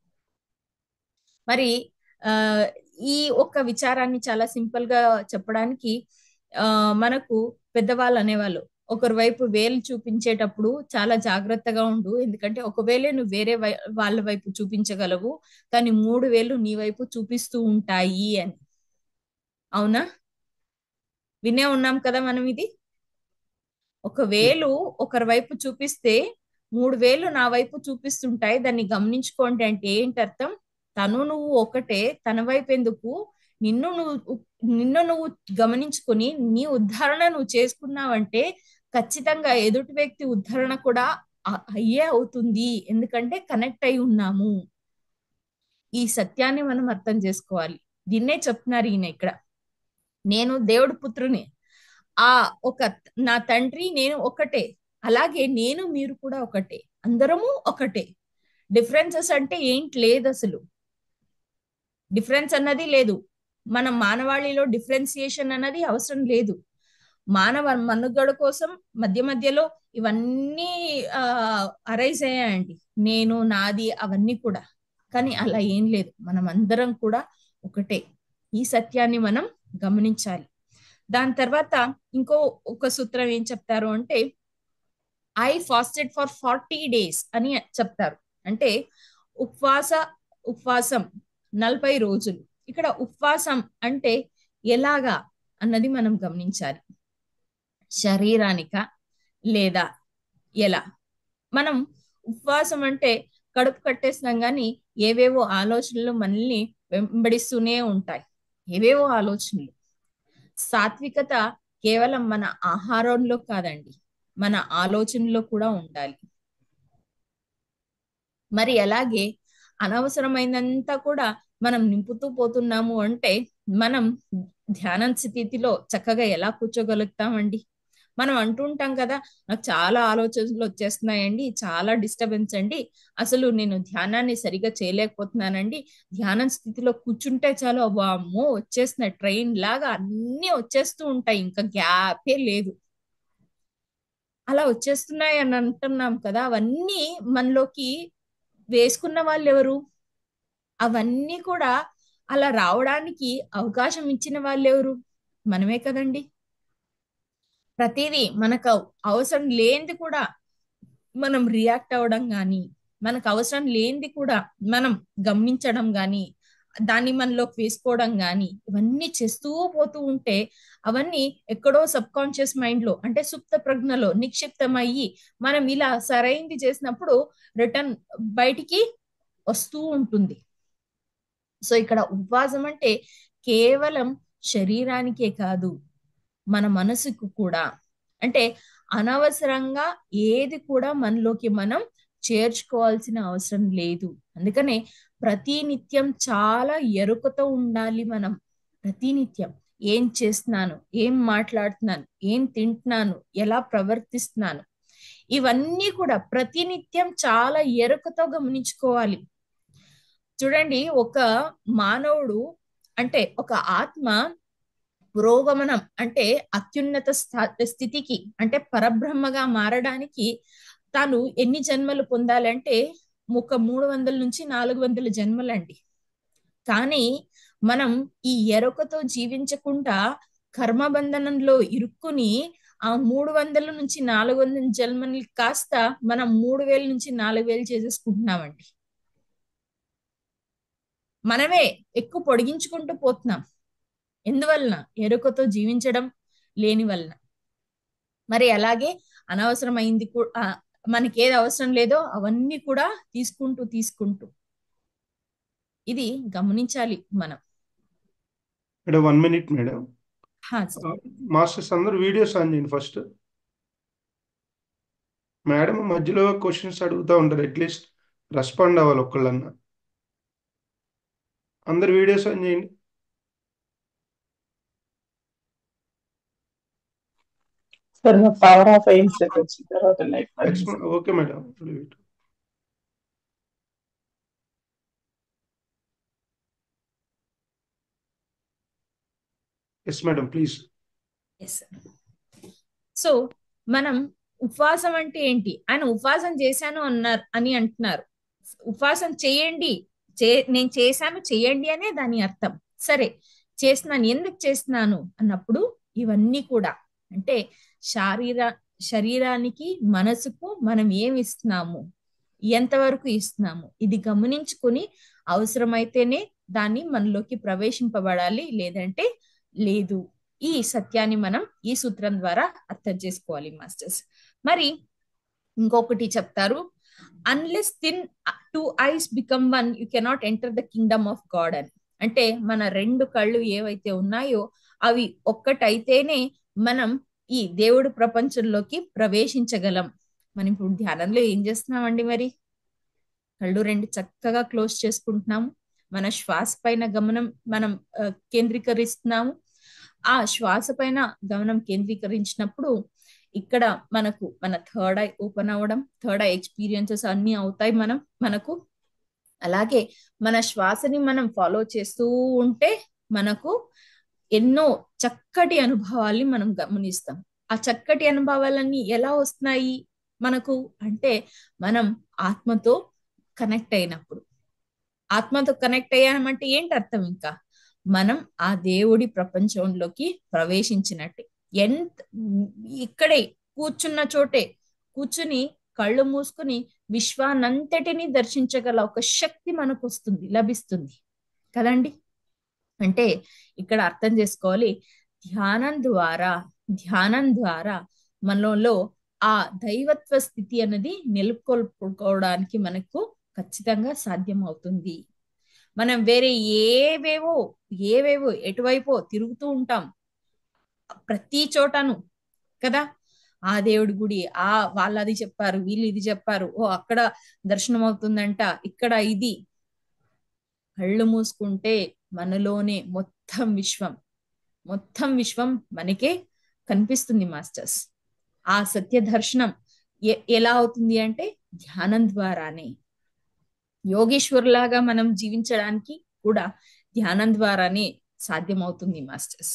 మరి ఆ ఈ ఒక్క విచారాన్ని చాలా సింపుల్ గా చెప్పడానికి ఆ మనకు పెద్దవాళ్ళు అనేవాళ్ళు ఒకరి వైపు వేలు చూపించేటప్పుడు చాలా జాగ్రత్తగా ఉండు ఎందుకంటే ఒకవేళ నువ్వు వేరే వాళ్ళ వైపు చూపించగలవు కానీ మూడు వేలు నీ వైపు చూపిస్తూ ఉంటాయి అని అవునా వినే ఉన్నాం కదా మనం ఇది ఒక వేలు ఒకరి వైపు చూపిస్తే మూడు వేలు నా వైపు చూపిస్తుంటాయి దాన్ని గమనించుకోండి అంటే ఏంటి అర్థం తను నువ్వు ఒకటే తన వైపు ఎందుకు నిన్ను నువ్వు నిన్ను నువ్వు గమనించుకుని నీ ఉద్ధరణ నువ్వు చేసుకున్నావంటే ఖచ్చితంగా ఎదుటి వ్యక్తి ఉద్ధరణ కూడా అయ్యే అవుతుంది ఎందుకంటే కనెక్ట్ అయి ఉన్నాము ఈ సత్యాన్ని మనం అర్థం చేసుకోవాలి దీన్నే చెప్తున్నారు ఈయన ఇక్కడ నేను దేవుడు పుత్రుని ఆ ఒక నా తండ్రి నేను ఒకటే అలాగే నేను మీరు కూడా ఒకటే అందరము ఒకటే డిఫరెన్సెస్ అంటే ఏంటి లేదు అసలు డిఫరెన్స్ అన్నది లేదు మన మానవాళిలో డిఫరెన్సియేషన్ అన్నది అవసరం లేదు మానవ మనుగడ కోసం మధ్య మధ్యలో ఇవన్నీ ఆ అరైజ్ అయ్యాయండి నేను నాది అవన్నీ కూడా కానీ అలా ఏం లేదు మనం అందరం కూడా ఒకటే ఈ సత్యాన్ని మనం గమనించాలి దాని తర్వాత ఇంకో ఒక సూత్రం ఏం చెప్తారు అంటే I fasted for forty days అని చెప్తారు అంటే ఉపవాస ఉపవాసం నలభై రోజులు ఇక్కడ ఉపవాసం అంటే ఎలాగా అన్నది మనం గమనించాలి శరీరానిక లేదా ఎలా మనం ఉపవాసం అంటే కడుపు కట్టేసినాం కానీ ఏవేవో ఆలోచనలు మనల్ని వెంబడిస్తూనే ఉంటాయి ఏవేవో ఆలోచనలు సాత్వికత కేవలం మన ఆహారంలో కాదండి మన ఆలోచనలో కూడా ఉండాలి మరి అలాగే అనవసరమైనంతా కూడా మనం నింపుతూ పోతున్నాము అంటే మనం ధ్యానం స్థితిలో చక్కగా ఎలా కూర్చోగలుగుతామండి మనం అంటుంటాం కదా నాకు చాలా ఆలోచనలు వచ్చేస్తున్నాయండి చాలా డిస్టర్బెన్స్ అండి అసలు నేను ధ్యానాన్ని సరిగా చేయలేకపోతున్నానండి ధ్యానం స్థితిలో కూర్చుంటే చాలు అమ్మో వచ్చేస్తున్నాయి ట్రైన్ లాగా అన్ని వచ్చేస్తూ ఉంటాయి ఇంకా గ్యాపే లేదు అలా వచ్చేస్తున్నాయి అని అంటున్నాం కదా అవన్నీ మనలోకి వేసుకున్న వాళ్ళు ఎవరు అవన్నీ కూడా అలా రావడానికి అవకాశం ఇచ్చిన వాళ్ళు ఎవరు మనమే కదండి ప్రతిదీ మనకు అవసరం లేనిది కూడా మనం రియాక్ట్ అవ్వడం కానీ మనకు అవసరం లేనిది కూడా మనం గమనించడం గాని దాన్ని మనలోకి వేసుకోవడం గాని ఇవన్నీ చేస్తూ పోతూ ఉంటే అవన్నీ ఎక్కడో సబ్ కాన్షియస్ మైండ్ లో అంటే సుప్త ప్రజ్ఞలో నిక్షిప్తమయ్యి మనం ఇలా సరైంది చేసినప్పుడు రిటర్న్ బయటికి వస్తూ ఉంటుంది సో ఇక్కడ ఉపవాసం అంటే కేవలం శరీరానికే కాదు మన మనసుకు కూడా అంటే అనవసరంగా ఏది కూడా మనలోకి మనం చేర్చుకోవాల్సిన అవసరం లేదు అందుకనే ప్రతి నిత్యం చాలా ఎరుకతో ఉండాలి మనం ప్రతి నిత్యం ఏం చేస్తున్నాను ఏం మాట్లాడుతున్నాను ఏం తింటున్నాను ఎలా ప్రవర్తిస్తున్నాను ఇవన్నీ కూడా ప్రతినిత్యం చాలా ఎరుకతో గమనించుకోవాలి చూడండి ఒక మానవుడు అంటే ఒక ఆత్మ పురోగమనం అంటే అత్యున్నత స్థితికి అంటే పరబ్రహ్మగా మారడానికి తాను ఎన్ని జన్మలు పొందాలంటే ఒక మూడు వందల నుంచి నాలుగు వందల జన్మలండి కానీ మనం ఈ ఎరకతో జీవించకుండా కర్మబంధనంలో ఇరుక్కుని ఆ మూడు వందల నుంచి నాలుగు వందల జన్మని కాస్త మనం మూడు వేల నుంచి నాలుగు వేలు చేసేసుకుంటున్నామండి మనమే ఎక్కువ పొడిగించుకుంటూ పోతున్నాం ఎందువలన ఎరుకతో జీవించడం లేని వలన మరి అలాగే అనవసరమైంది కూడా మనకి ఏది అవసరం లేదో అవన్నీ కూడా తీసుకుంటూ తీసుకుంటూ ఇది గమనించాలి మనం మేడం వన్ మినిట్ మేడం హా, సార్. మాస్టర్స్ అందరూ వీడియోస్ ఆన్ చేయండి ఫస్ట్ మేడం మధ్యలో క్వశ్చన్స్ అడుగుతూ ఉంటారు అట్లీస్ట్ రెస్పాండ్ అవ్వాలి ఒక్కళ్ళన్నా అందరు వీడియోస్ ఆన్ చేయండి సార్ నా పవర్ ఆఫ్ అయింది సార్ వచ్చిన తర్వాత light okay madam yes madam please Yes, sir. So మనం ఉపవాసం అంటే ఏంటి ఆయన ఉపవాసం చేశాను అన్నారు అని అంటున్నారు ఉపవాసం చేయండి చే నేను చేశాను చేయండి అనే దాని అర్థం సరే చేస్తున్నాను ఎందుకు చేస్తున్నాను అన్నప్పుడు ఇవన్నీ కూడా అంటే శారీర శరీరానికి మనసుకు మనం ఏమి ఇస్తున్నాము ఎంతవరకు ఇస్తున్నాము ఇది గమనించుకుని అవసరమైతేనే దాన్ని మనలోకి ప్రవేశింపబడాలి లేదంటే లేదు ఈ సత్యాన్ని మనం ఈ సూత్రం ద్వారా అర్థం చేసుకోవాలి మాస్టర్స్ మరి ఇంకొకటి చెప్తారు unless thine two eyes become one you cannot enter the kingdom of God అని అంటే మన రెండు కళ్ళు ఏవైతే ఉన్నాయో అవి ఒక్కటైతేనే మనం ఈ దేవుడు ప్రపంచంలోకి ప్రవేశించగలం మనం ఇప్పుడు ధ్యానంలో ఏం చేస్తున్నామండి మరి కళ్ళు రెండు చక్కగా క్లోజ్ చేసుకుంటున్నాము మన శ్వాస పైన గమనం మనం ఆ, కేంద్రీకరిస్తున్నాము ఆ శ్వాస పైన గమనం కేంద్రీకరించినప్పుడు ఇక్కడ మనకు మన థర్డ్ ఐ ఓపెన్ అవ్వడం థర్డ్ ఐ ఎక్స్పీరియన్సెస్ అన్ని అవుతాయి మనం మనకు అలాగే మన శ్వాసని మనం ఫాలో చేస్తూ ఉంటే మనకు ఎన్నో చక్కటి అనుభవాల్ని మనం గమనిస్తాం ఆ చక్కటి అనుభవాలన్నీ ఎలా వస్తున్నాయి మనకు అంటే మనం ఆత్మతో కనెక్ట్ అయినప్పుడు ఆత్మతో కనెక్ట్ అయ్యామంటే ఏంటి అర్థం ఇంకా మనం ఆ దేవుడి ప్రపంచంలోకి ప్రవేశించినట్టే ఎంత ఇక్కడే కూర్చున్న చోటే కూర్చుని కళ్ళు మూసుకుని విశ్వానంతటిని దర్శించగల ఒక శక్తి మనకు వస్తుంది లభిస్తుంది కదండి అంటే ఇక్కడ అర్థం చేసుకోవాలి ధ్యానం ద్వారా ధ్యానం ద్వారా మనలో ఆ దైవత్వ స్థితి అనేది నెలకొల్పుకోవడానికి మనకు ఖచ్చితంగా సాధ్యం అవుతుంది మనం వేరే ఏవేవో ఏవేవో ఎటువైపో తిరుగుతూ ఉంటాం ప్రతి చోటను కదా ఆ దేవుడి గుడి ఆ వాళ్ళు అది చెప్పారు వీళ్ళు ఇది చెప్పారు ఓ అక్కడ దర్శనం అవుతుందంట ఇక్కడ ఇది కళ్ళు మూసుకుంటే మనలోనే మొత్తం విశ్వం మొత్తం విశ్వం మనకే కనిపిస్తుంది మాస్టర్స్ ఆ సత్య దర్శనం ఎ- ఎలా అవుతుంది అంటే ధ్యానం ద్వారానే యోగేశ్వర్లాగా మనం జీవించడానికి కూడా ధ్యానం ద్వారానే సాధ్యమవుతుంది masters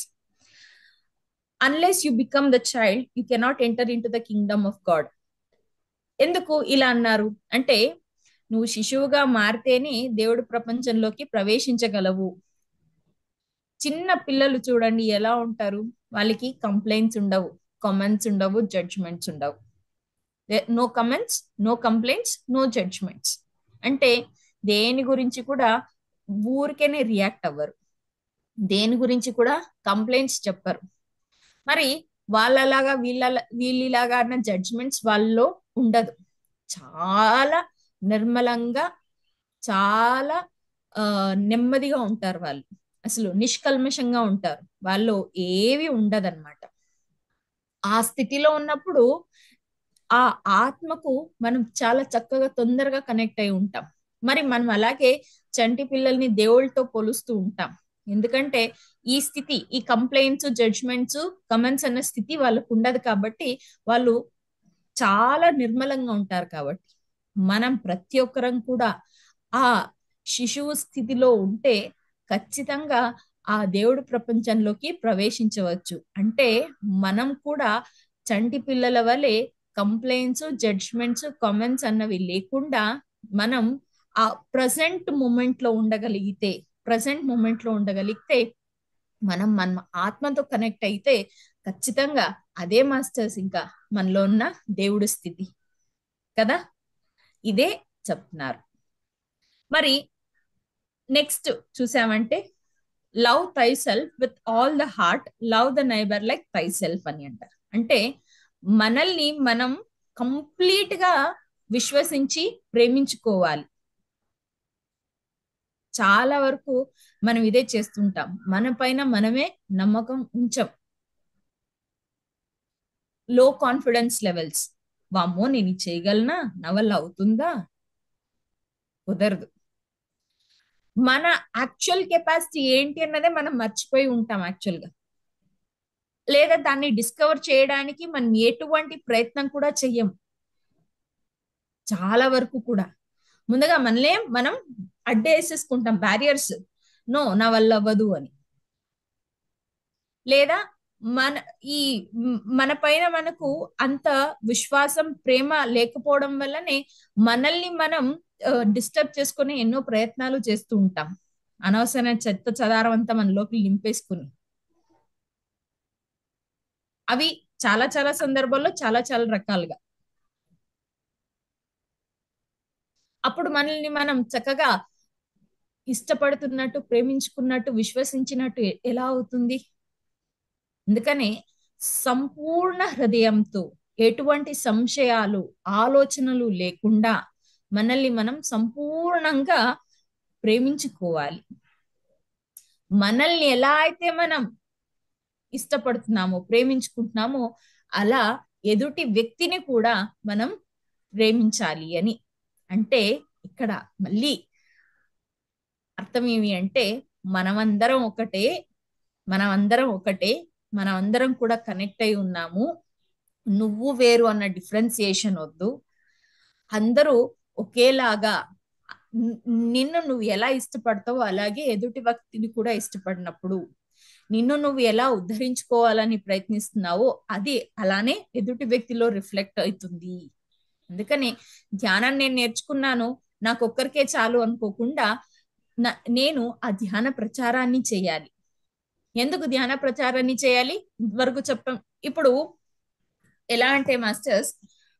unless you become the child you cannot enter into the kingdom of God ఎందుకు ఇలా అన్నారు అంటే నువ్వు శిశువుగా మారితేనే దేవుడి ప్రపంచంలోకి ప్రవేశించగలవు చిన్న పిల్లలు చూడండి ఎలా ఉంటారు వాళ్ళకి కంప్లైంట్స్ ఉండవు కామెంట్స్ ఉండవు జడ్జ్మెంట్స్ ఉండవు no comments no complaints no judgements అంటే దేని గురించి కూడా ఊరికేనే రియాక్ట్ అవ్వరు దేని గురించి కూడా కంప్లైంట్స్ చెప్పరు మరి వాళ్ళలాగా వీళ్ళ వీళ్ళలాగా అన్న జడ్జ్మెంట్స్ వాళ్ళలో ఉండదు చాలా నిర్మలంగా చాలా ఆ నెమ్మదిగా ఉంటారు వాళ్ళు అసలు నిష్కల్మషంగా ఉంటారు వాళ్ళు ఏవి ఉండదన్నమాట ఆ స్థితిలో ఉన్నప్పుడు ఆ ఆత్మకు మనం చాలా చక్కగా తొందరగా కనెక్ట్ అయి ఉంటాం మరి మనం అలాగే చంటి పిల్లల్ని దేవుళ్ళతో పోలుస్తూ ఉంటాం ఎందుకంటే ఈ స్థితి ఈ కంప్లైంట్స్ జడ్జ్మెంట్స్ కమెంట్స్ అన్న స్థితి వాళ్ళకు ఉండదు కాబట్టి వాళ్ళు చాలా నిర్మలంగా ఉంటారు కాబట్టి మనం ప్రతి ఒక్కరం కూడా ఆ శిశువు స్థితిలో ఉంటే ఖచ్చితంగా ఆ దేవుడు ప్రపంచంలోకి ప్రవేశించవచ్చు అంటే మనం కూడా చంటి పిల్లల వలె కంప్లైంట్స్ జడ్జ్మెంట్స్ కామెంట్స్ అన్నవి లేకుండా మనం ఆ ప్రజెంట్ మూమెంట్ లో ఉండగలిగితే ప్రజెంట్ మూమెంట్ లో ఉండగలిగితే మనం మన ఆత్మతో కనెక్ట్ అయితే ఖచ్చితంగా అదే మాస్టర్స్ ఇంకా మనలో ఉన్న దేవుడి స్థితి కదా ఇదే చెప్తున్నారు మరి నెక్స్ట్ చూసామంటే love thyself with all the heart love the neighbour like thyself అని అంటారు అంటే మనల్ని మనం కంప్లీట్ గా విశ్వసించి ప్రేమించుకోవాలి చాలా వరకు మనం ఇదే చేస్తుంటాం మన పైన మనమే నమ్మకం ఉంచం లో కాన్ఫిడెన్స్ లెవెల్స్ వామ్మో నేను ఇది చేయగలనా నా వల్ల అవుతుందా కుదరదు మన యాక్చువల్ కెపాసిటీ ఏంటి అన్నదే మనం మర్చిపోయి ఉంటాం యాక్చువల్ గా లేదా దాన్ని డిస్కవర్ చేయడానికి మనం ఎటువంటి ప్రయత్నం కూడా చెయ్యం చాలా వరకు కూడా ముందుగా మనలే మనం అడ్డేసేసుకుంటాం బ్యారియర్స్ నో నా వల్ల అవ్వదు అని లేదా మన ఈ మన పైన మనకు అంత విశ్వాసం ప్రేమ లేకపోవడం వల్లనే మనల్ని మనం డిస్టర్బ్ చేసుకుని ఎన్నో ప్రయత్నాలు చేస్తూ ఉంటాం అనవసరమైన చెత్త చదారం అంతా మనలోకి నింపేసుకుని అవి చాలా చాలా సందర్భాల్లో చాలా చాలా రకాలుగా అప్పుడు మనల్ని మనం చక్కగా ఇష్టపడుతున్నట్టు ప్రేమించుకున్నట్టు విశ్వసించినట్టు ఎలా అవుతుంది అందుకనే సంపూర్ణ హృదయంతో ఎటువంటి సంశయాలు ఆలోచనలు లేకుండా మనల్ని మనం సంపూర్ణంగా ప్రేమించుకోవాలి మనల్ని ఎలా అయితే మనం ఇష్టపడుతున్నామో ప్రేమించుకుంటున్నామో అలా ఎదుటి వ్యక్తిని కూడా మనం ప్రేమించాలి అని అంటే ఇక్కడ మళ్ళీ అర్థం ఏమి అంటే మనమందరం ఒకటే మనమందరం ఒకటే మనమందరం కూడా కనెక్ట్ అయి ఉన్నాము నువ్వు వేరు అన్న డిఫరెన్సియేషన్ వద్దు అందరూ ఒకేలాగా నిన్ను నువ్వు ఎలా ఇష్టపడతావో అలాగే ఎదుటి వ్యక్తిని కూడా ఇష్టపడినప్పుడు నిన్ను నువ్వు ఎలా ఉద్ధరించుకోవాలని ప్రయత్నిస్తున్నావో అది అలానే ఎదుటి వ్యక్తిలో రిఫ్లెక్ట్ అవుతుంది అందుకని ధ్యానాన్ని నేను నేర్చుకున్నాను నాకు ఒక్కరికే చాలు అనుకోకుండా నేను ఆ ధ్యాన ప్రచారాన్ని చేయాలి ఎందుకు ధ్యాన ప్రచారాన్ని చేయాలి వరకు చెప్పాం ఇప్పుడు ఎలా అంటే మాస్టర్స్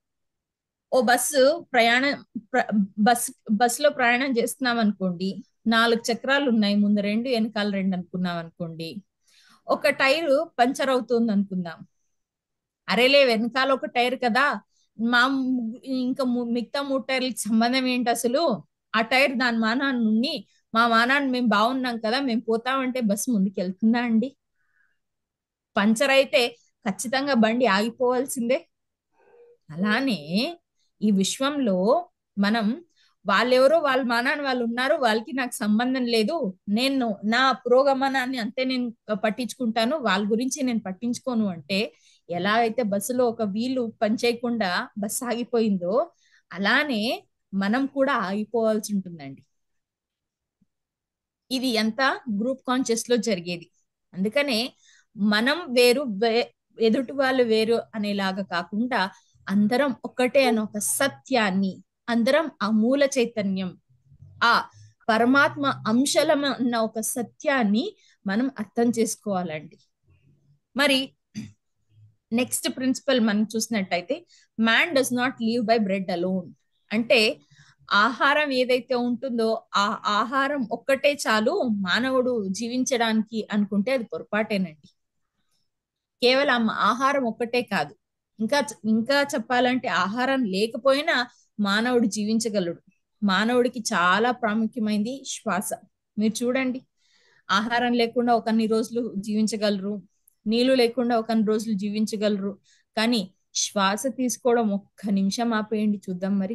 ఓ బస్సు ప్రయాణం బస్ బస్సులో ప్రయాణం చేస్తున్నాం అనుకోండి నాలుగు చక్రాలు ఉన్నాయి ముందు రెండు వెనకాల రెండు అనుకున్నాం అనుకోండి ఒక టైర్ పంచర్ అవుతుంది అనుకుందాం అరేలే వెనకాల ఒక టైర్ కదా మా ఇంకా మిగతా మూడు టైర్లకి సంబంధం ఏంటి అసలు ఆ టైర్ దాని మానాన్ని నుండి మా మానాన్ని మేము బాగున్నాం కదా మేము పోతామంటే బస్సు ముందుకు వెళ్తుందా అండి పంచర్ అయితే ఖచ్చితంగా బండి ఆగిపోవాల్సిందే అలానే ఈ విశ్వంలో మనం వాళ్ళెవరో వాళ్ళ మానాన్ని వాళ్ళు ఉన్నారు వాళ్ళకి నాకు సంబంధం లేదు నేను నా పురోగమనాన్ని అంతే నేను పట్టించుకుంటాను వాళ్ళ గురించి నేను పట్టించుకోను అంటే ఎలా అయితే బస్సులో ఒక వీలు పనిచేయకుండా బస్సు ఆగిపోయిందో అలానే మనం కూడా ఆగిపోవాల్సి ఉంటుందండి ఇది ఎంత గ్రూప్ కాన్షియస్ లో జరిగేది అందుకనే మనం వేరు ఎదుటి వాళ్ళు వేరు అనేలాగా కాకుండా అందరం ఒక్కటే అని ఒక సత్యాన్ని అందరం ఆ మూల చైతన్యం ఆ పరమాత్మ అంశలం అన్న ఒక సత్యాన్ని మనం అర్థం చేసుకోవాలండి మరి నెక్స్ట్ ప్రిన్సిపల్ మనం చూసినట్టయితే man does not live by bread alone అంటే ఆహారం ఏదైతే ఉంటుందో ఆ ఆహారం ఒక్కటే చాలు మానవుడు జీవించడానికి అనుకుంటే అది పొరపాటేనండి కేవలం ఆహారం ఒక్కటే కాదు ఇంకా ఇంకా చెప్పాలంటే ఆహారం లేకపోయినా మానవుడు జీవించగలడు మానవుడికి చాలా ప్రాముఖ్యమైంది శ్వాస మీరు చూడండి ఆహారం లేకుండా ఒకన్ని రోజులు జీవించగలరు నీళ్లు లేకుండా ఒకన్ని రోజులు జీవించగలరు కానీ శ్వాస తీసుకోవడం ఒక్క నిమిషం ఆపేయండి చూద్దాం మరి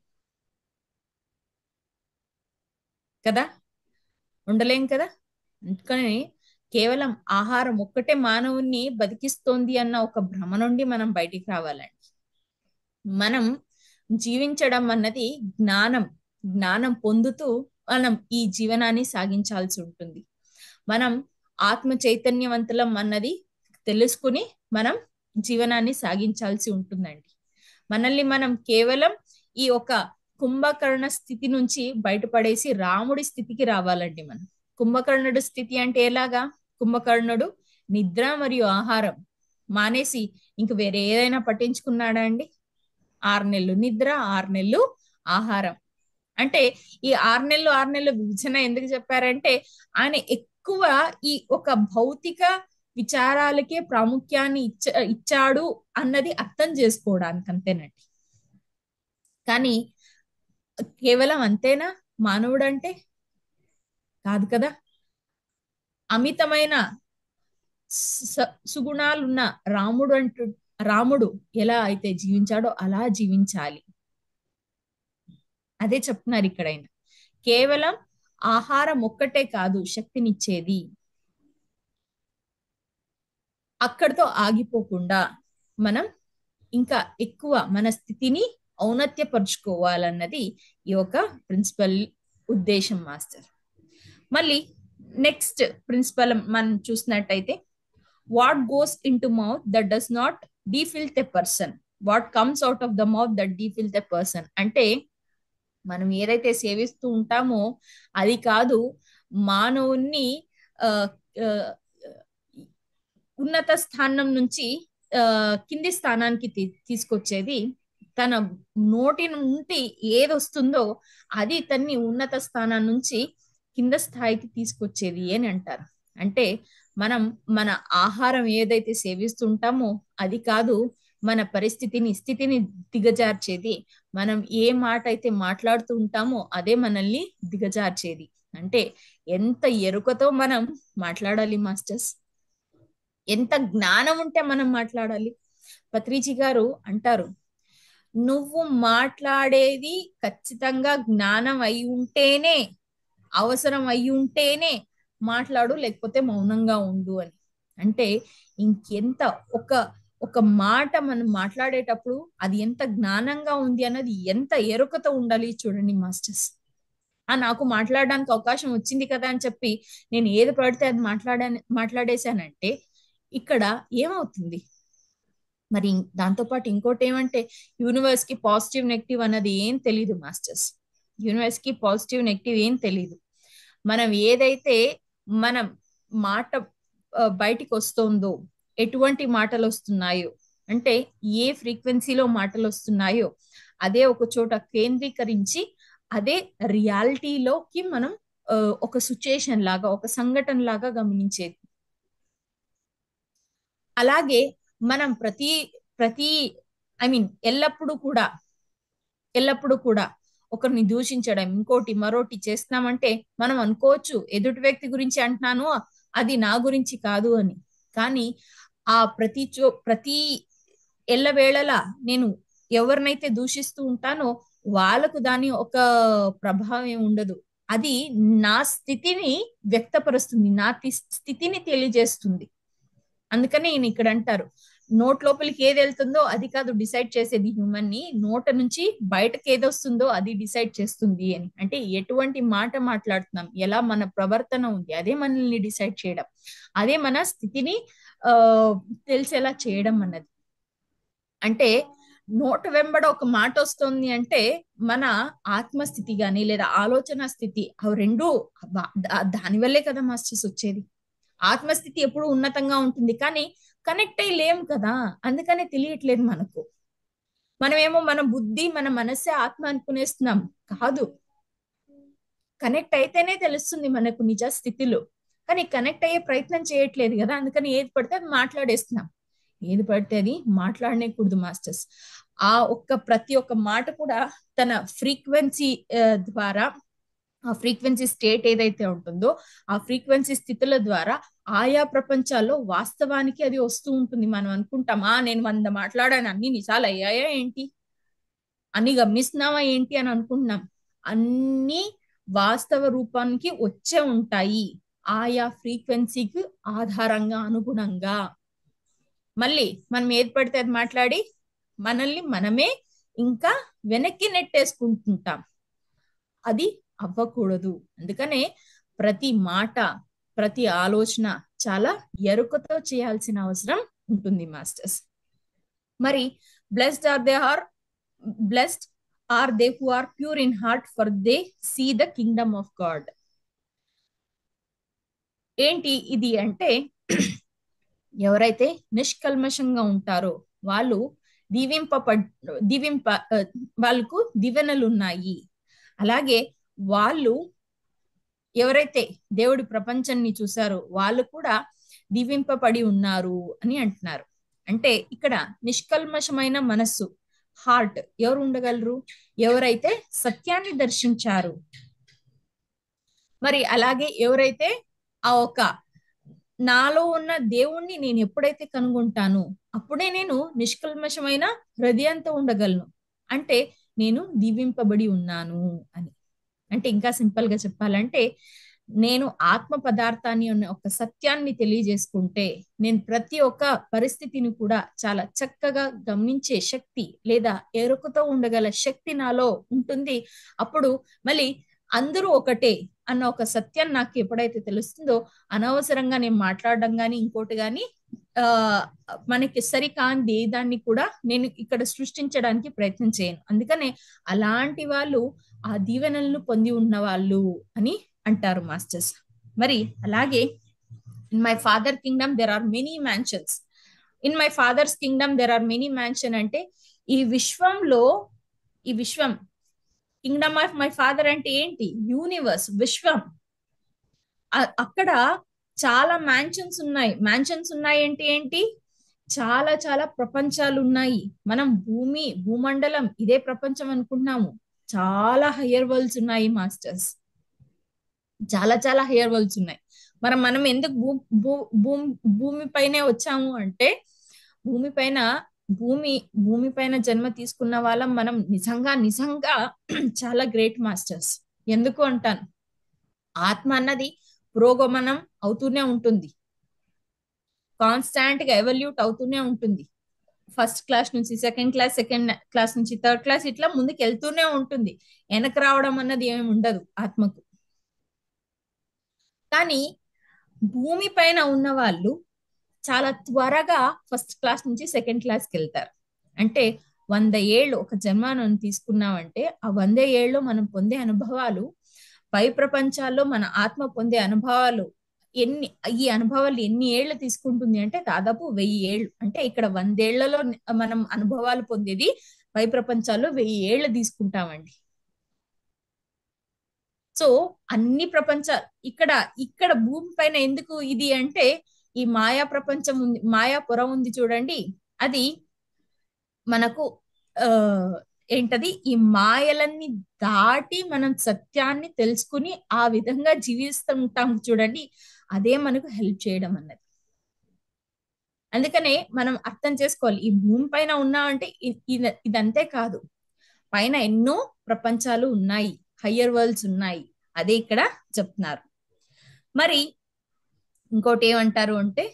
కదా ఉండలేం కదా అందుకని కేవలం ఆహారం ఒక్కటే మానవుణ్ణి బతికిస్తోంది అన్న ఒక భ్రమ నుండి మనం బయటికి రావాలండి మనం జీవించడం అన్నది జ్ఞానం జ్ఞానం పొందుతూ మనం ఈ జీవనాన్ని సాగించాల్సి ఉంటుంది మనం ఆత్మ చైతన్యవంతులం అన్నది తెలుసుకుని మనం జీవనాన్ని సాగించాల్సి ఉంటుందండి మనల్ని మనం కేవలం ఈ ఒక కుంభకర్ణ స్థితి నుంచి బయటపడేసి రాముడి స్థితికి రావాలండి మనం కుంభకర్ణుడు స్థితి అంటే ఎలాగా కుంభకర్ణుడు నిద్ర మరియు ఆహారం మానేసి ఇంక వేరే ఏదైనా పట్టించుకున్నాడా అండి ఆరు నెలలు నిద్ర ఆరు నెలలు ఆహారం అంటే ఈ ఆరు నెలలు ఆరు నెలలు విభజన ఎందుకు చెప్పారంటే ఆయన ఎక్కువ ఈ ఒక భౌతిక విచారాలకే ప్రాముఖ్యాన్ని ఇచ్చ ఇచ్చాడు అన్నది అర్థం చేసుకోవడానికి అంతేనండి కానీ కేవలం అంతేనా మానవుడు అంటే కాదు కదా అమితమైన సుగుణాలున్న రాముడు అంటూ రాముడు ఎలా అయితే జీవించాడో అలా జీవించాలి అదే చెప్తున్నారు ఇక్కడైనా కేవలం ఆహారం ఒక్కటే కాదు శక్తినిచ్చేది అక్కడితో ఆగిపోకుండా మనం ఇంకా ఎక్కువ మన స్థితిని ఔన్నత్యపరుచుకోవాలన్నది ఈ యొక్క ప్రిన్సిపల్ ఉద్దేశం మాస్టర్ మళ్ళీ నెక్స్ట్ ప్రిన్సిపల్ మనం చూసినట్టయితే what goes into mouth that does not defile a person what comes out of the mouth that defile a person అంటే మనం ఏదైతే సేవిస్తూ ఉంటామో అది కాదు మానవుణ్ణి ఉన్నత స్థానం నుంచి కింది స్థానానికి తీసుకొచ్చేది తన నోటి నుండి ఏది వస్తుందో అది తన్ని ఉన్నత స్థానం నుంచి కింద స్థాయికి తీసుకొచ్చేది అని అంటారు అంటే మనం మన ఆహారం ఏదైతే సేవిస్తుంటామో అది కాదు మన పరిస్థితిని స్థితిని దిగజార్చేది మనం ఏ మాట అయితే మాట్లాడుతూ ఉంటామో అదే మనల్ని దిగజార్చేది అంటే ఎంత ఎరుకతో మనం మాట్లాడాలి మాస్టర్స్ ఎంత జ్ఞానం ఉంటే మనం మాట్లాడాలి పత్రిజీ గారు అంటారు నువ్వు మాట్లాడేది ఖచ్చితంగా జ్ఞానం అయి ఉంటేనే అవసరం అయి ఉంటేనే మాట్లాడు లేకపోతే మౌనంగా ఉండు అని అంటే ఇంకెంత ఒక ఒక మాట మనం మాట్లాడేటప్పుడు అది ఎంత జ్ఞానంగా ఉంది అన్నది ఎంత ఎరుకతో ఉండాలి చూడండి మాస్టర్స్ ఆ నాకు మాట్లాడడానికి అవకాశం వచ్చింది కదా అని చెప్పి నేను ఏది పడితే అది మాట్లాడా మాట్లాడేశానంటే ఇక్కడ ఏమవుతుంది మరి దాంతో పాటు ఇంకోటి ఏమంటే యూనివర్స్ కి పాజిటివ్ నెగిటివ్ అన్నది ఏం తెలియదు మాస్టర్స్ యూనివర్స్ కి పాజిటివ్ నెగిటివ్ ఏం తెలియదు మనం ఏదైతే మనం మాట బయటికి వస్తుందో ఎటువంటి మాటలు వస్తున్నాయో అంటే ఏ ఫ్రీక్వెన్సీలో మాటలు వస్తున్నాయో అదే ఒక చోట కేంద్రీకరించి అదే రియాలిటీలోకి మనం ఒక సిచ్యుయేషన్ లాగా ఒక సంఘటన లాగా గమనించేది అలాగే మనం ప్రతి ప్రతి ఐ మీన్ ఎల్లప్పుడూ కూడా ఎల్లప్పుడూ కూడా ఒకరిని దూషించడం ఇంకోటి మరోటి చేస్తున్నామంటే మనం అనుకోవచ్చు ఎదుటి వ్యక్తి గురించి అంటున్నాను అది నా గురించి కాదు అని కానీ ఆ ప్రతి చో ప్రతి ఎల్లవేళలా నేను ఎవరినైతే దూషిస్తూ ఉంటానో వాళ్ళకు దాని ఒక ప్రభావం ఉండదు అది నా స్థితిని వ్యక్తపరుస్తుంది నా స్థితిని తెలియజేస్తుంది అందుకని ఈయన ఇక్కడ అంటారు నోట్ లోపలికి ఏది వెళ్తుందో అది కాదు డిసైడ్ చేసేది హ్యూమన్ ని నోట నుంచి బయటకు ఏది వస్తుందో అది డిసైడ్ చేస్తుంది అని అంటే ఎటువంటి మాట మాట్లాడుతున్నాం ఎలా మన ప్రవర్తన ఉంది అదే మనల్ని డిసైడ్ చేయడం అదే మన స్థితిని ఆ తెలిసేలా చేయడం అన్నది అంటే నోట వెంబడ ఒక మాట వస్తుంది అంటే మన ఆత్మస్థితి గాని లేదా ఆలోచన స్థితి అవి రెండు దాని వల్లే కదా మాస్టర్స్ వచ్చేది ఆత్మస్థితి ఎప్పుడు ఉన్నతంగా ఉంటుంది కానీ కనెక్ట్ అయ్యి లేం కదా అందుకనే తెలియట్లేదు మనకు మనమేమో మన బుద్ధి మన మనస్సే ఆత్మ అనుకునేస్తున్నాం కాదు కనెక్ట్ అయితేనే తెలుస్తుంది మనకు నిజ స్థితిలో కానీ కనెక్ట్ అయ్యే ప్రయత్నం చేయట్లేదు కదా అందుకని ఏది పడితే అది మాట్లాడేస్తున్నాం ఏది పడితే అది మాట్లాడనేకూడదు మాస్టర్స్ ఆ ఒక్క ప్రతి ఒక్క మాట కూడా తన ఫ్రీక్వెన్సీ ద్వారా ఆ ఫ్రీక్వెన్సీ స్టేట్ ఏదైతే ఉంటుందో ఆ ఫ్రీక్వెన్సీ స్థితుల ద్వారా ఆయా ప్రపంచాల్లో వాస్తవానికి అది వస్తూ ఉంటుంది మనం అనుకుంటామా నేను వంద మాట్లాడాను అన్ని నిజాలు అయ్యాయా ఏంటి అన్ని గమనిస్తున్నావా ఏంటి అని అనుకుంటున్నాం అన్ని వాస్తవ రూపానికి వచ్చే ఉంటాయి ఆయా ఫ్రీక్వెన్సీకి ఆధారంగా అనుగుణంగా మళ్ళీ మనం ఏది పడితే అది మాట్లాడి మనల్ని మనమే ఇంకా వెనక్కి నెట్టేసుకుంటుంటాం అది అవ్వకూడదు అందుకనే ప్రతి మాట ప్రతి ఆలోచన చాలా ఎరుకతో చేయాల్సిన అవసరం ఉంటుంది మాస్టర్స్ మరి blessed are they are blessed are they who are pure in heart for they see the kingdom of God ఏంటి ఇది అంటే ఎవరైతే నిష్కల్మషంగా ఉంటారో వాళ్ళు దీవింప దీవింప వాళ్ళకు దివెనలు ఉన్నాయి అలాగే వాళ్ళు ఎవరైతే దేవుడి ప్రపంచాన్ని చూసారో వాళ్ళు కూడా దీవింపబడి ఉన్నారు అని అంటున్నారు అంటే ఇక్కడ నిష్కల్మషమైన మనస్సు హార్ట్ ఎవరు ఉండగలరు ఎవరైతే సత్యాన్ని దర్శించారు మరి అలాగే ఎవరైతే ఆ ఒక నాలో ఉన్న దేవుణ్ణి నేను ఎప్పుడైతే కనుగొంటాను అప్పుడే నేను నిష్కల్మషమైన హృదయంతో ఉండగలను అంటే నేను దీవింపబడి ఉన్నాను అని అంటే ఇంకా సింపుల్ గా చెప్పాలంటే నేను ఆత్మ పదార్థాన్ని అనే ఒక సత్యాన్ని తెలియజేసుకుంటే నేను ప్రతి ఒక్క పరిస్థితిని కూడా చాలా చక్కగా గమనించే శక్తి లేదా ఎరుకతో ఉండగల శక్తి నాలో ఉంటుంది అప్పుడు మళ్ళీ అందరూ ఒకటే అన్న ఒక సత్యం నాకు ఎప్పుడైతే తెలుస్తుందో అనవసరంగా నేను మాట్లాడడం కానీ ఇంకోటి కానీ ఆ మనకి సరికాంది దాన్ని కూడా నేను ఇక్కడ సృష్టించడానికి ప్రయత్నం చేయను అందుకనే అలాంటి వాళ్ళు ఆ దీవెనలను పొంది ఉన్న వాళ్ళు అని అంటారు మాస్టర్స్ మరి అలాగే in my father kingdom there are many mansions in my father's kingdom there are many mansion అంటే ఈ విశ్వంలో ఈ విశ్వం కింగ్డమ్ ఆఫ్ మై ఫాదర్ అంటే ఏంటి యూనివర్స్ విశ్వం అక్కడ చాలా మ్యాన్షన్స్ ఉన్నాయి మ్యాన్షన్స్ ఉన్నాయి అంటే ఏంటి చాలా చాలా ప్రపంచాలు ఉన్నాయి మనం భూమి భూమండలం ఇదే ప్రపంచం అనుకుంటున్నాము చాలా హయ్యర్ వరల్డ్స్ ఉన్నాయి మాస్టర్స్ చాలా చాలా హయ్యర్ వరల్డ్స్ ఉన్నాయి మరి మనం ఎందుకు భూ భూ భూమి భూమి పైనే వచ్చాము అంటే భూమి పైన భూమి భూమి పైన జన్మ తీసుకున్న వాళ్ళం మనం నిజంగా నిజంగా చాలా గ్రేట్ మాస్టర్స్ ఎందుకు అంటాను ఆత్మ అన్నది పురోగమనం అవుతూనే ఉంటుంది కాన్స్టాంట్ గా ఎవల్యూట్ అవుతూనే ఉంటుంది ఫస్ట్ క్లాస్ నుంచి సెకండ్ క్లాస్ సెకండ్ క్లాస్ నుంచి థర్డ్ క్లాస్ ఇట్లా ముందుకు వెళ్తూనే ఉంటుంది వెనక రావడం అన్నది ఏమి ఉండదు ఆత్మకు కానీ భూమి పైన ఉన్న వాళ్ళు చాలా త్వరగా ఫస్ట్ క్లాస్ నుంచి సెకండ్ క్లాస్కి వెళ్తారు అంటే వంద ఏళ్ళు ఒక జన్మను తీసుకున్నామంటే ఆ వంద ఏళ్ళు మనం పొందే అనుభవాలు పై ప్రపంచాల్లో మన ఆత్మ పొందే అనుభవాలు ఎన్ని ఈ అనుభవాలు ఎన్ని ఏళ్ళు తీసుకుంటుంది అంటే దాదాపు వెయ్యి ఏళ్ళు అంటే ఇక్కడ వందేళ్లలో మనం అనుభవాలు పొందేది పై ప్రపంచాల్లో వెయ్యి ఏళ్ళు తీసుకుంటామండి సో అన్ని ప్రపంచాలు ఇక్కడ ఇక్కడ భూమి పైన ఎందుకు ఇది అంటే ఈ మాయా ప్రపంచం ఉంది మాయాపురం ఉంది చూడండి అది మనకు ఆ ఏంటది ఈ మాయలన్నీ దాటి మనం సత్యాన్ని తెలుసుకుని ఆ విధంగా జీవిస్తుంటాం చూడండి అదే మనకు హెల్ప్ చేయడం అన్నది అందుకనే మనం అర్థం చేసుకోవాలి ఈ భూమి పైన ఉన్నామంటే ఇదంతే కాదు పైన ఎన్నో ప్రపంచాలు ఉన్నాయి హయ్యర్ వరల్డ్స్ ఉన్నాయి అదే ఇక్కడ చెప్తున్నారు మరి ఇంకోటి ఏమంటారు అంటే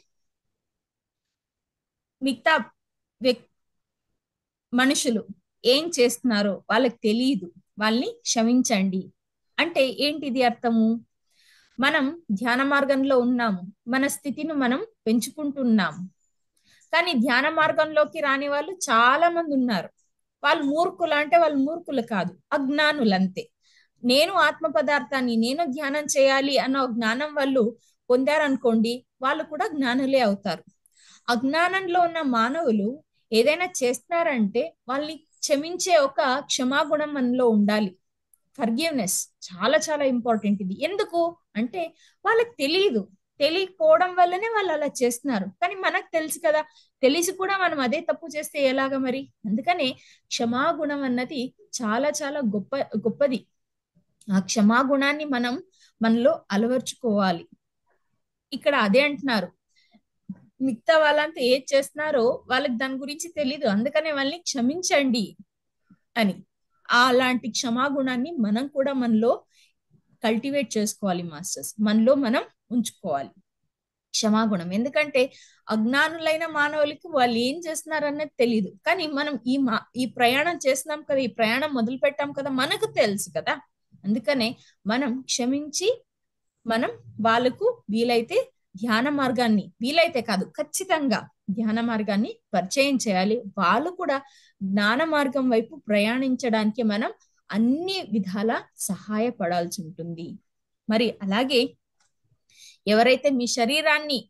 మిగతా వ్యక్ మనుషులు ఏం చేస్తున్నారో వాళ్ళకి తెలియదు వాళ్ళని క్షమించండి అంటే ఏంటిది అర్థము మనం ధ్యాన మార్గంలో ఉన్నాము మన స్థితిని మనం పెంచుకుంటున్నాము కానీ ధ్యాన మార్గంలోకి రాని వాళ్ళు చాలా మంది ఉన్నారు వాళ్ళు మూర్ఖులు అంటే వాళ్ళు మూర్ఖులు కాదు అజ్ఞానులు అంతే నేను ఆత్మ పదార్థాన్ని నేను ధ్యానం చేయాలి అన్న జ్ఞానం వాళ్ళు పొందారనుకోండి వాళ్ళు కూడా జ్ఞానులే అవుతారు అజ్ఞానంలో ఉన్న మానవులు ఏదైనా చేస్తున్నారంటే వాళ్ళని క్షమించే ఒక క్షమాగుణం మనలో ఉండాలి ఫర్గివ్నెస్ చాలా చాలా ఇంపార్టెంట్ ఇది ఎందుకు అంటే వాళ్ళకి తెలియదు తెలియకపోవడం వల్లనే వాళ్ళు అలా చేస్తున్నారు కానీ మనకు తెలుసు కదా తెలిసి కూడా మనం అదే తప్పు చేస్తే ఎలాగా మరి అందుకనే క్షమాగుణం అన్నది చాలా చాలా గొప్ప గొప్పది ఆ క్షమాగుణాన్ని మనం మనలో అలవర్చుకోవాలి ఇక్కడ అదే అంటున్నారు మిగతా వాళ్ళంతా ఏది చేస్తున్నారో వాళ్ళకి దాని గురించి తెలీదు అందుకనే వాళ్ళని క్షమించండి అని అలాంటి క్షమాగుణాన్ని మనం కూడా మనలో కల్టివేట్ చేసుకోవాలి మాస్టర్స్ మనలో మనం ఉంచుకోవాలి క్షమాగుణం ఎందుకంటే అజ్ఞానులైన మానవులకి వాళ్ళు ఏం చేస్తున్నారు అన్నది తెలియదు కానీ మనం ఈ మా ఈ ప్రయాణం చేస్తున్నాం కదా ఈ ప్రయాణం మొదలు పెట్టాం కదా మనకు తెలుసు కదా అందుకనే మనం క్షమించి మనం వాళ్ళకు వీలైతే ధ్యాన మార్గాన్ని వీలైతే కాదు ఖచ్చితంగా ధ్యాన మార్గాన్ని పరిచయం చేయాలి వాళ్ళు కూడా జ్ఞాన మార్గం వైపు ప్రయాణించడానికి మనం అన్ని విధాల సహాయపడాల్సి ఉంటుంది మరి అలాగే ఎవరైతే మీ శరీరాన్ని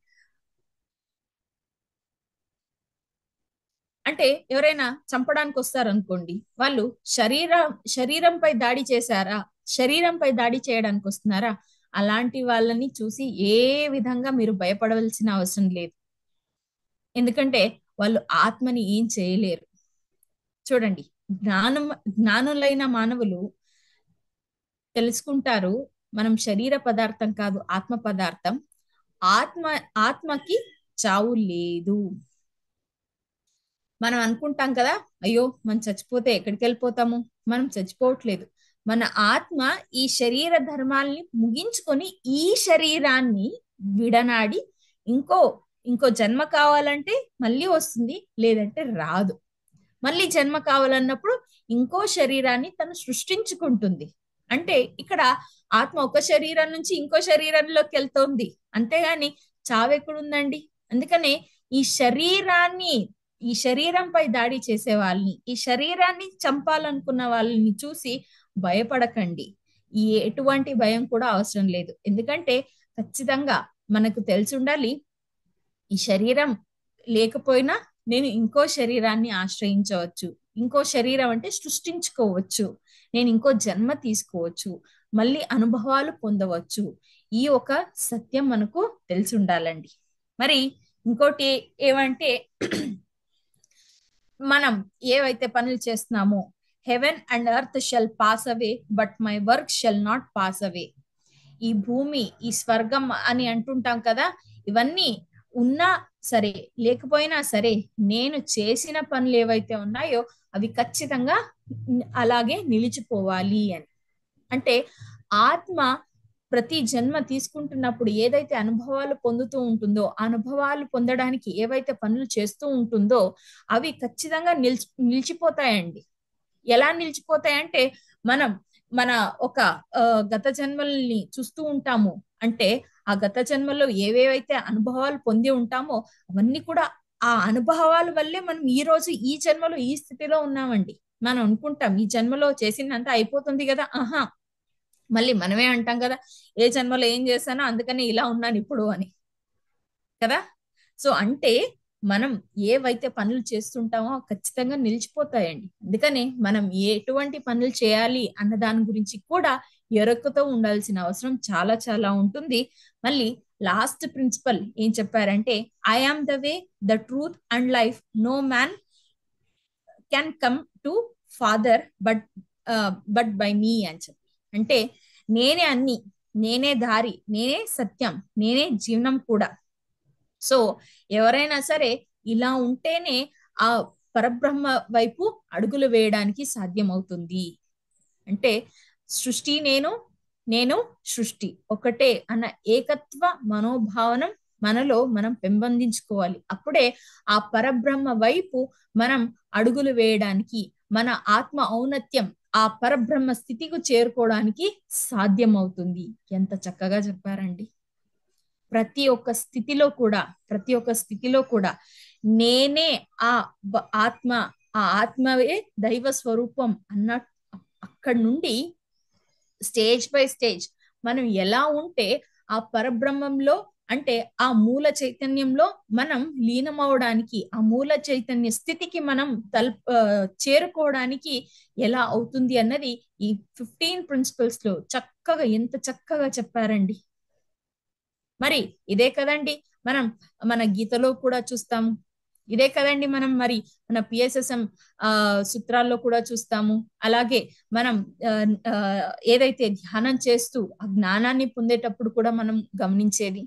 అంటే ఎవరైనా చంపడానికి వస్తారనుకోండి వాళ్ళు శరీర శరీరంపై దాడి చేశారా శరీరంపై దాడి చేయడానికి వస్తున్నారా అలాంటి వాళ్ళని చూసి ఏ విధంగా మీరు భయపడవలసిన అవసరం లేదు ఎందుకంటే వాళ్ళు ఆత్మని ఏం చేయలేరు చూడండి జ్ఞానం జ్ఞానులైన మానవులు తెలుసుకుంటారు మనం శరీర పదార్థం కాదు ఆత్మ పదార్థం ఆత్మ ఆత్మకి చావు లేదు మనం అనుకుంటాం కదా అయ్యో మనం చచ్చిపోతే ఎక్కడికి వెళ్ళిపోతాము మనం చచ్చిపోవట్లేదు మన ఆత్మ ఈ శరీర ధర్మాల్ని ముగించుకొని ఈ శరీరాన్ని విడనాడి ఇంకో ఇంకో జన్మ కావాలంటే మళ్ళీ వస్తుంది లేదంటే రాదు మళ్ళీ జన్మ కావాలన్నప్పుడు ఇంకో శరీరాన్ని తను సృష్టించుకుంటుంది అంటే ఇక్కడ ఆత్మ ఒక శరీరం నుంచి ఇంకో శరీరంలోకి వెళ్తోంది అంతేగాని చావెక్కడుందండి అందుకనే ఈ శరీరాన్ని ఈ శరీరంపై దాడి చేసే వాళ్ళని ఈ శరీరాన్ని చంపాలనుకున్న వాళ్ళని చూసి భయపడకండి ఈ ఎటువంటి భయం కూడా అవసరం లేదు ఎందుకంటే ఖచ్చితంగా మనకు తెలిసి ఉండాలి ఈ శరీరం లేకపోయినా నేను ఇంకో శరీరాన్ని ఆశ్రయించవచ్చు ఇంకో శరీరం అంటే సృష్టించుకోవచ్చు నేను ఇంకో జన్మ తీసుకోవచ్చు మళ్ళీ అనుభవాలు పొందవచ్చు ఈ ఒక సత్యం మనకు తెలిసి ఉండాలండి మరి ఇంకోటి ఏమంటే మనం ఏవైతే పనులు చేస్తున్నామో heaven and earth shall pass away but my work shall not pass away ఈ భూమి ఈ స్వర్గం అని అంటుంటాం కదా ఇవన్నీ ఉన్నా సరే లేకపోయినా సరే నేను చేసిన పనులు ఏవైతే ఉన్నాయో అవి ఖచ్చితంగా అలాగే నిలిచిపోవాలి అని అంటే ఆత్మ ప్రతి జన్మ తీసుకుంటున్నప్పుడు ఏదైతే అనుభవాలు పొందుతూ ఉంటుందో ఆ అనుభవాలు పొందడానికి ఏవైతే పనులు చేస్తూ ఉంటుందో అవి ఖచ్చితంగా నిలిచి నిలిచిపోతాయండి ఎలా నిలిచిపోతాయంటే మనం మన ఒక గత జన్మల్ని చూస్తూ ఉంటాము అంటే ఆ గత జన్మలో ఏవేవైతే అనుభవాలు పొంది ఉంటామో అవన్నీ కూడా ఆ అనుభవాల వల్లే మనం ఈ రోజు ఈ జన్మలో ఈ స్థితిలో ఉన్నామండి మనం అనుకుంటాం ఈ జన్మలో చేసిందంతా అయిపోతుంది కదా ఆహా మళ్ళీ మనమే అంటాం కదా ఏ జన్మలో ఏం చేశానో అందుకని ఇలా ఉన్నాను ఇప్పుడు అని కదా సో అంటే మనం ఏవైతే పనులు చేస్తుంటామో ఖచ్చితంగా నిలిచిపోతాయండి అందుకని మనం ఎటువంటి పనులు చేయాలి అన్న దాని గురించి కూడా ఎరక్కుతో ఉండాల్సిన అవసరం చాలా చాలా ఉంటుంది మళ్ళీ లాస్ట్ ప్రిన్సిపల్ ఏం చెప్పారంటే I am the way the truth and life no man can come to father but but by me అని చెప్పి అంటే నేనే అన్ని నేనే దారి నేనే సత్యం నేనే జీవనం కూడా సో ఎవరైనా సరే ఇలా ఉంటేనే ఆ పరబ్రహ్మ వైపు అడుగులు వేయడానికి సాధ్యమవుతుంది అంటే సృష్టి నేను నేను సృష్టి ఒకటే అన్న ఏకత్వ మనోభావనం మనలో మనం పెంపొందించుకోవాలి అప్పుడే ఆ పరబ్రహ్మ వైపు మనం అడుగులు వేయడానికి మన ఆత్మ ఔన్నత్యం ఆ పరబ్రహ్మ స్థితికి చేరుకోవడానికి సాధ్యమవుతుంది ఎంత చక్కగా చెప్పారండి ప్రతి ఒక్క స్థితిలో కూడా ప్రతి ఒక్క స్థితిలో కూడా నేనే ఆ ఆత్మ ఆ ఆత్మవే దైవ స్వరూపం అన్న అక్కడి నుండి స్టేజ్ బై స్టేజ్ మనం ఎలా ఉంటే ఆ పరబ్రహ్మంలో అంటే ఆ మూల చైతన్యంలో మనం లీనమవడానికి ఆ మూల చైతన్య స్థితికి మనం తల్ ఆ, చేరుకోవడానికి ఎలా అవుతుంది అన్నది ఈ ఫిఫ్టీన్ ప్రిన్సిపల్స్ లో చక్కగా ఎంత చక్కగా చెప్పారండి మరి ఇదే కదండి మనం మన గీతలో కూడా చూస్తాము ఇదే కదండి మనం మరి మన పిఎస్ఎస్ఎం ఆ సూత్రాల్లో కూడా చూస్తాము అలాగే మనం ఆ, ఆ, ఏదైతే ధ్యానం చేస్తూ ఆ జ్ఞానాన్ని పొందేటప్పుడు కూడా మనం గమనించేది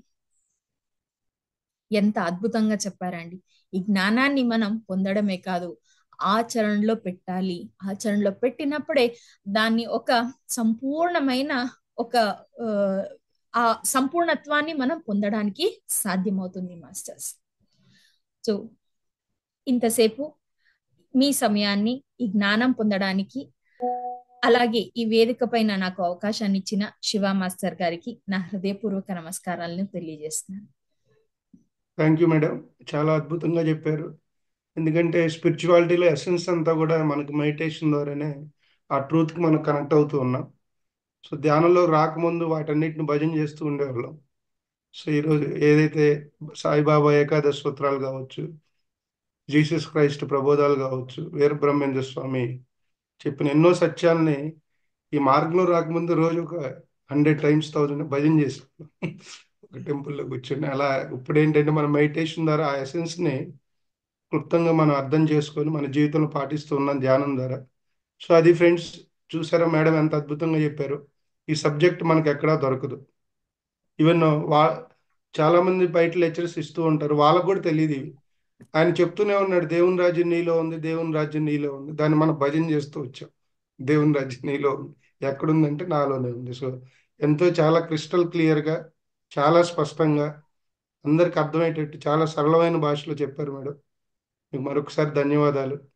ఎంత అద్భుతంగా చెప్పారండి ఈ జ్ఞానాన్ని మనం పొందడమే కాదు ఆచరణలో పెట్టాలి ఆచరణలో పెట్టినప్పుడే దాన్ని ఒక సంపూర్ణమైన ఒక ఆ, ఆ సంపూర్ణత్వాన్ని మనం పొందడానికి సాధ్యమవుతుంది మాస్టర్స్ సో ఇంతసేపు మీ సమయాన్ని ఈ జ్ఞానం పొందడానికి అలాగే ఈ వేదిక పైన నాకు అవకాశాన్ని ఇచ్చిన శివ మాస్టర్ గారికి నా హృదయపూర్వక నమస్కారాలను తెలియజేస్తున్నాను థ్యాంక్ యూ మేడం చాలా అద్భుతంగా చెప్పారు ఎందుకంటే స్పిరిచువాలిటీలో ఎసెన్స్ అంతా కూడా మనకు మెడిటేషన్ ద్వారానే ఆ ట్రూత్కి మనం కనెక్ట్ అవుతూ ఉన్నాం సో ధ్యానంలో రాకముందు వాటన్నిటిని భజన చేస్తూ ఉండేవాళ్ళం సో ఈరోజు ఏదైతే సాయిబాబా ఏకాదశ సూత్రాలు కావచ్చు జీసస్ క్రైస్ట్ ప్రబోధాలు కావచ్చు వీర బ్రహ్మేంద్ర స్వామి చెప్పిన ఎన్నో సత్యాల్ని ఈ మార్గంలో రాకముందు రోజు ఒక హండ్రెడ్ టైమ్స్ థౌజండ్ భజన చేసాం ఒక టెంపుల్లో కూర్చొని అలా ఇప్పుడు ఏంటంటే మన మెడిటేషన్ ద్వారా ఆ ఎసెన్స్ని క్లుప్తంగా మనం అర్థం చేసుకొని మన జీవితంలో పాటిస్తూ ఉన్నాం ధ్యానం ద్వారా సో అది ఫ్రెండ్స్ చూసారా మేడం ఎంత అద్భుతంగా చెప్పారు ఈ సబ్జెక్ట్ మనకు ఎక్కడా దొరకదు ఈవెన్ వా చాలా మంది బయట లెక్చర్స్ ఇస్తూ ఉంటారు వాళ్ళకు కూడా తెలియదు ఇవి ఆయన చెప్తూనే ఉన్నాడు దేవుని రాజ్యం నీలో ఉంది దేవుని రాజ్యం నీలో ఉంది దాన్ని మనం భజన చేస్తూ వచ్చాం దేవుని రాజ్యం నీలో ఉంది ఎక్కడుందంటే నాలోనే ఉంది సో ఎంతో చాలా క్రిస్టల్ క్లియర్గా చాలా స్పష్టంగా అందరికి అర్థమయ్యేటట్టు చాలా సరళమైన భాషలో చెప్పారు మేడం మీకు మరొకసారి ధన్యవాదాలు